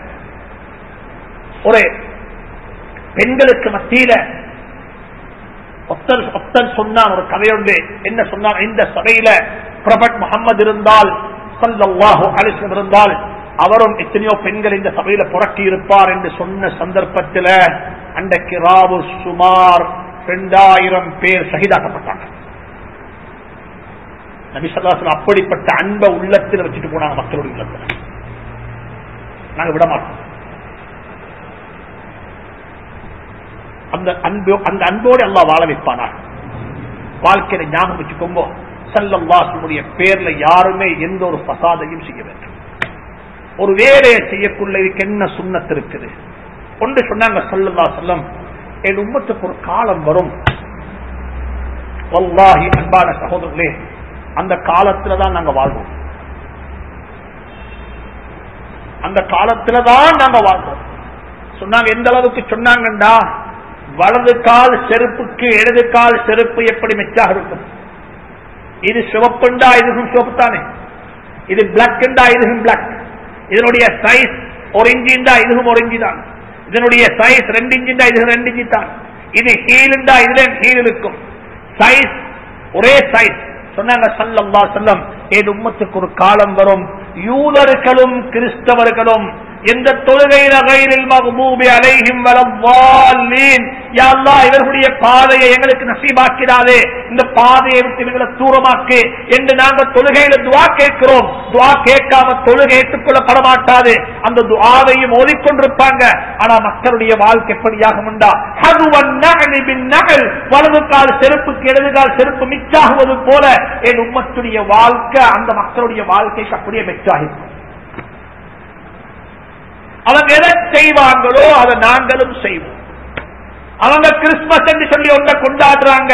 ஒரு பெண்களுக்கு மத்தியில ஒத்தர் ஒத்தர் சொன்னான் ஒரு கதையுண்டு என்ன சொன்னான் இந்த சபையில பிரபட் முகமது இருந்தால் சல்லாஹூ அலிஸ்லம் இருந்தால் அவரும் எத்தனையோ பெண்கள் இந்த சபையில புறக்கி இருப்பார் என்று சொன்ன சந்தர்ப்பத்தில் அன்றைக்கு ராவு சுமார் இரண்டாயிரம் பேர் சகிதாக்கப்பட்டாங்க நபிசல்லாசன் அப்படிப்பட்ட அன்பை உள்ளத்தில் வச்சுட்டு போனாங்க மக்களுடைய உள்ளத்தில் நாங்க விட மாட்டோம் அந்த அன்பு அந்த அன்போடு எல்லாம் வாழ வைப்பானா வாழ்க்கையில ஞாபகம் வச்சுக்கோங்க சல்லல்லாசனுடைய பேர்ல யாருமே எந்த ஒரு பசாதையும் செய்ய வேண்டும் ஒரு வேலையை செய்யக்குள்ள இதுக்கு என்ன சுண்ணத்து இருக்குது ஒன்று சொன்னாங்க சொல்லல்லா சொல்லம் என் உம்மத்துக்கு ஒரு காலம் வரும் வல்லாஹி அன்பான சகோதரர்களே அந்த காலத்துல தான் நாங்க வாழ்வோம் அந்த காலத்துல தான் நாங்க வாழ்வோம் சொன்னாங்க எந்த அளவுக்கு சொன்னாங்கண்டா வலது கால் செருப்புக்கு இடது கால் செருப்பு எப்படி மெச்சாக இருக்கும் இது சிவப்புண்டா இதுவும் சிவப்பு தானே இது பிளாக் இதுவும் பிளாக் இதனுடைய சைஸ் ஒரு இன்ஜின் இதுவும் ஒரு இன்ஜி தான் இதனுடைய சைஸ் ரெண்டு இன்ஜின் தான் இது ரெண்டு இன்ஜி தான் இது ஹீலுண்டா இதுல ஹீல் இருக்கும் சைஸ் ஒரே சைஸ் சொன்னாங்க சல்லல்லா செல்லம் ஏது உம்மத்துக்கு ஒரு காலம் வரும் யூதர்களும் கிறிஸ்தவர்களும் எந்த தொழுகையில கைரில் மகபூபி அலைஹிம் வலவாலீன் யா அல்லாஹ் இவர்களுடைய பாதையை எங்களுக்கு நசீபாக்கிறாதே இந்த பாதையை விட்டு எங்களை தூரமாக்கு என்று நாங்கள் தொழுகையில துவா கேட்கிறோம் துவா கேட்காம தொழுகை ஏற்றுக்கொள்ளப்பட மாட்டாது அந்த துவாவையும் ஓதிக்கொண்டிருப்பாங்க ஆனா மக்களுடைய வாழ்க்கை எப்படியாகும் உண்டா வலது கால் செருப்புக்கு இடது கால் செருப்பு மிச்சாகுவது போல என் உம்மத்துடைய வாழ்க்கை அந்த மக்களுடைய வாழ்க்கைக்கு அப்படியே மெச்சாகிருக்கும் அவங்க எதை செய்வாங்களோ அதை நாங்களும் செய்வோம் அவங்க கிறிஸ்துமஸ் என்று சொல்லி ஒன்றை கொண்டாடுறாங்க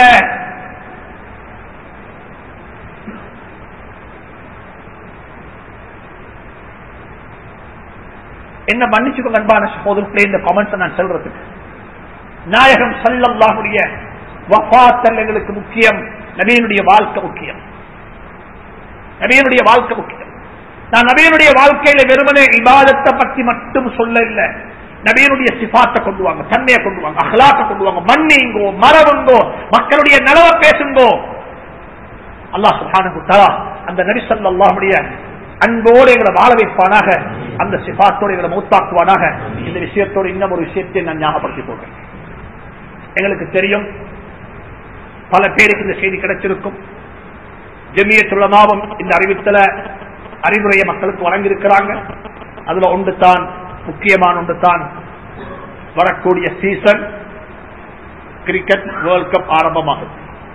என்ன மன்னிச்சுக்கோங்க அன்பான சகோதரர்களே இந்த கமெண்ட்ஸ் நான் சொல்றதுக்கு நாயகம் சல்லல்லாஹுடைய வஃபாத்தல் எங்களுக்கு முக்கியம் நபியினுடைய வாழ்க்கை முக்கியம் நபியனுடைய வாழ்க்கை முக்கியம் நான் நபியனுடைய வாழ்க்கையில வெறுமனே இபாதத்தை பத்தி மட்டும் சொல்ல இல்ல நபியனுடைய சிபாத்தை கொண்டு வாங்க தன்மையை கொண்டு வாங்க அகலாக்க கொண்டு வாங்க மண்ணிங்கோ மரபுங்கோ மக்களுடைய நலவ பேசுங்கோ அல்லாஹ் சுப்ஹானஹு தஆலா அந்த நபி ஸல்லல்லாஹுடைய அன்போடு எங்களை வாழ வைப்பானாக அந்த சிபாத்தோடு எங்களை மூத்தாக்குவானாக இந்த விஷயத்தோடு இன்னும் ஒரு விஷயத்தை நான் ஞாபகப்படுத்தி போகிறேன் எங்களுக்கு தெரியும் பல பேருக்கு இந்த செய்தி கிடைச்சிருக்கும் ஜெமியத்துள்ளமாவும் இந்த அறிவித்தல அறிவுரையை மக்களுக்கு வழங்கியிருக்கிறாங்க அதுல ஒன்று தான் முக்கியமான ஒன்று தான் வரக்கூடிய சீசன் கிரிக்கெட் வேர்ல்ட் கப் ஆரம்பமாகுது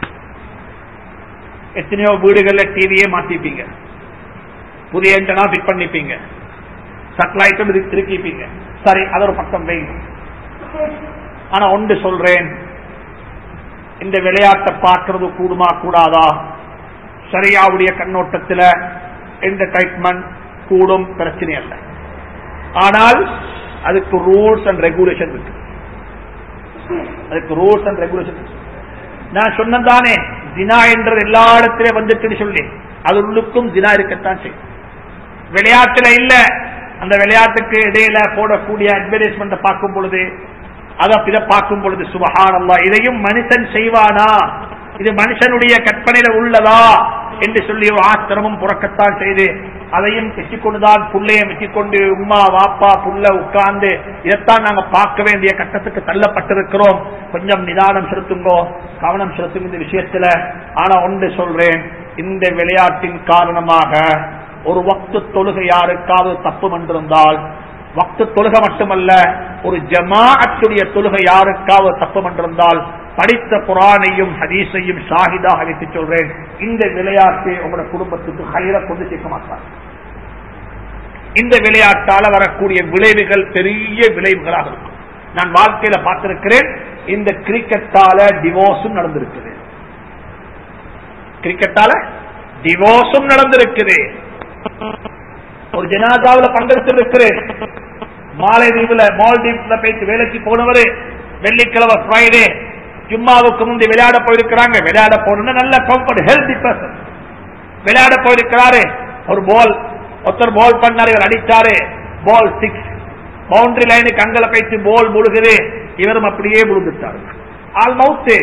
எத்தனையோ வீடுகள்ல டிவியே மாத்திப்பீங்க புதிய எண்டனா ஃபிட் பண்ணிப்பீங்க சட்டலைட்டும் திருக்கிப்பீங்க சரி அது ஒரு பக்கம் வைங்க ஆனா ஒன்று சொல்றேன் இந்த விளையாட்டை பார்க்கறது கூடுமா கூடாதா சரியாவுடைய கண்ணோட்டத்தில் என்டர்டைன்மெண்ட் கூடும் பிரச்சனை அல்ல ஆனால் அதுக்கு ரூல்ஸ் அண்ட் ரெகுலேஷன் இருக்கு அதுக்கு ரூல்ஸ் அண்ட் ரெகுலேஷன் நான் சொன்னதானே தினா என்றது எல்லா இடத்திலே வந்துட்டு சொல்லி அது உள்ளுக்கும் தினா இருக்கத்தான் செய்யும் விளையாட்டுல இல்ல அந்த விளையாட்டுக்கு இடையில போடக்கூடிய அட்வர்டைஸ்மெண்ட் பார்க்கும் பொழுது அதை இதை பார்க்கும் பொழுது சுபஹானல்லா இதையும் மனுஷன் செய்வானா இது மனுஷனுடைய கற்பனையில உள்ளதா என்று சொல்லி ஒரு ஆத்திரமும் புறக்கத்தான் செய்து அதையும் வெற்றிக்கொண்டுதான் புள்ளைய வெற்றிக்கொண்டு உமா வாப்பா புள்ள உட்கார்ந்து இதைத்தான் நாங்க பார்க்க வேண்டிய கட்டத்துக்கு தள்ளப்பட்டிருக்கிறோம் கொஞ்சம் நிதானம் செலுத்துங்கோ கவனம் செலுத்துங்க இந்த விஷயத்துல ஆனா ஒன்று சொல்றேன் இந்த விளையாட்டின் காரணமாக ஒரு வக்து தொழுகை யாருக்காவது தப்பு என்றிருந்தால் வக்து தொழுகை மட்டுமல்ல ஒரு ஜமாஅத்துடைய தொழுகை யாருக்காவது தப்பு என்றிருந்தால் படித்த குரானையும் ஹதீஸையும் ஷாஹிதாக வைத்து சொல்றேன் இந்த விளையாட்டு உங்களோட குடும்பத்துக்கு ஹைர கொண்டு சேர்க்க மாட்டார் இந்த விளையாட்டால வரக்கூடிய விளைவுகள் பெரிய விளைவுகளாக இருக்கும் நான் வாழ்க்கையில பார்த்திருக்கிறேன் இந்த கிரிக்கெட்டால டிவோர்ஸும் நடந்திருக்குது கிரிக்கெட்டால டிவோர்ஸும் நடந்திருக்குது ஒரு ஜனாதாவில் பங்கெடுத்திருக்கிறேன் மாலைதீவுல மால்தீவ்ல போயிட்டு வேலைக்கு போனவரு வெள்ளிக்கிழமை ஃப்ரைடே ஜும்மாவுக்கு முந்தி விளையாட போயிருக்கிறாங்க விளையாட போன நல்ல கம்ஃபர்ட் ஹெல்தி பர்சன் விளையாட போயிருக்கிறாரு ஒரு பால் ஒருத்தர் பால் பண்ணாரு இவர் அடிச்சாரு பால் சிக்ஸ் பவுண்டரி லைனுக்கு அங்கல போயிட்டு பால் முழுகுது இவரும் அப்படியே முழுந்துட்டாரு ஆல் மவுத்து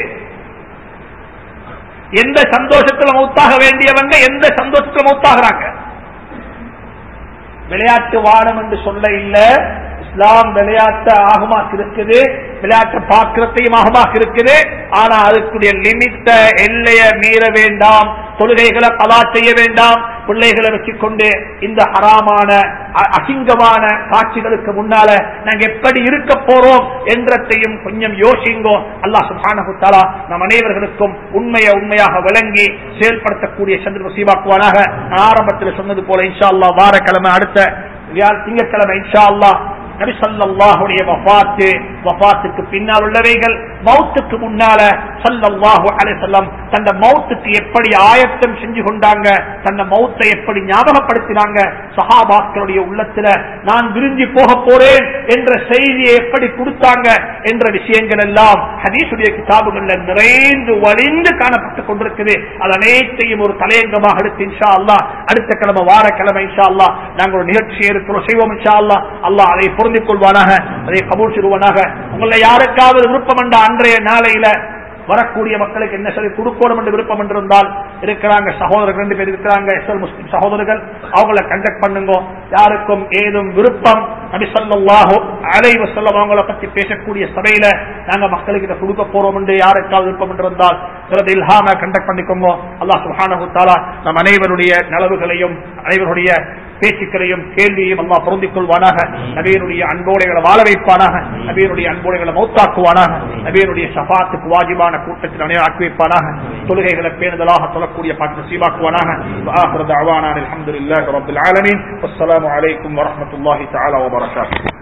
எந்த சந்தோஷத்துல மௌத்தாக வேண்டியவங்க எந்த சந்தோஷத்துல மௌத்தாகிறாங்க விளையாட்டு வானம் என்று சொல்ல இல்ல இஸ்லாம் விளையாட்டு ஆகமாக்கு இருக்குது விளையாட்டு பாக்கிரத்தையும் ஆகமாக்கு இருக்குது ஆனா அதுக்குரிய லிமிட்ட எல்லைய மீற வேண்டாம் தொழுகைகளை பலா செய்ய வேண்டாம் பிள்ளைகளை வச்சுக்கொண்டு இந்த ஹராமான அசிங்கமான காட்சிகளுக்கு முன்னால நாங்க எப்படி இருக்க போறோம் என்றத்தையும் கொஞ்சம் யோசிங்கோ அல்லாஹ் சுபானு தாலா நம் அனைவர்களுக்கும் உண்மையை உண்மையாக விளங்கி செயல்படுத்தக்கூடிய சந்திர சீவாக்குவானாக நான் ஆரம்பத்தில் சொன்னது போல இன்ஷா அல்லா வாரக்கிழமை அடுத்த திங்கட்கிழமை இன்ஷா அல்லா நபிசல்லாஹுடைய வபாத்து வபாத்துக்கு பின்னால் உள்ளவைகள் மௌத்துக்கு முன்னால சல்லல்லாஹு அலைசல்லம் தந்த மௌத்துக்கு எப்படி ஆயத்தம் செஞ்சு கொண்டாங்க தந்த மௌத்தை எப்படி ஞாபகப்படுத்தினாங்க சஹாபாக்களுடைய உள்ளத்துல நான் விரும்பி போக போறேன் என்ற செய்தியை எப்படி கொடுத்தாங்க என்ற விஷயங்கள் எல்லாம் ஹதீசுடைய கிதாபுகள்ல நிறைந்து வலிந்து காணப்பட்டுக் கொண்டிருக்குது அது அனைத்தையும் ஒரு தலையங்கமாக எடுத்து இன்ஷா அல்லா அடுத்த கிழமை வார கிழமை இன்ஷா அல்லா நாங்கள் ஒரு நிகழ்ச்சியை இருக்கிறோம் செய்வோம் இன்ஷா அல்லா அல்லாஹ் அதை பொருந்திக் கொள்வானாக அதை கபூல் செய்வானாக உங்களை யாருக்காவது விருப்பம் என்ற அன்றைய நாளையில வரக்கூடிய மக்களுக்கு என்ன சொல்லி கொடுக்கணும் என்று விருப்பம் என்றிருந்தால் இருக்கிறாங்க சகோதரர்கள் ரெண்டு பேர் இருக்கிறாங்க எஸ்எல் முஸ்லிம் சகோதரர்கள் அவங்கள கண்டக்ட் பண்ணுங்க யாருக்கும் ஏதும் விருப்பம் நபி சொல்லாஹோ அலைவ செல்லம் அவங்கள பத்தி பேசக்கூடிய சபையில நாங்க மக்களுக்கு இதை கொடுக்க போறோம் என்று யாருக்காவது விருப்பம் என்றிருந்தால் சிலது இல்ஹாம கண்டக்ட் பண்ணிக்கோங்க அல்லாஹ் சுஹானஹு தாலா நம் அனைவருடைய நலவுகளையும் அனைவருடைய பேச்சுக்களையும் கேள்வியையும் அல்லா பொருந்திக் கொள்வானாக நபியனுடைய அன்போடைகளை வாழ வைப்பானாக நபியனுடைய அன்போடைகளை மௌத்தாக்குவானாக நபியனுடைய சபாத்துக்கு வாஜிபான கூட்டத்தில் அனைவரும் ஆக்கி வைப்பானாக தொழுகைகளை பேணுதலாக சொல்லக்கூடிய பாட்டு சீவாக்குவானாக அலமதுல்லாஹி ரபில் ஆலமீன் அஸ்ஸலாமு அலைக்கும் வரஹ்மத்துல்லாஹி தஆலா வபரகாத்துஹு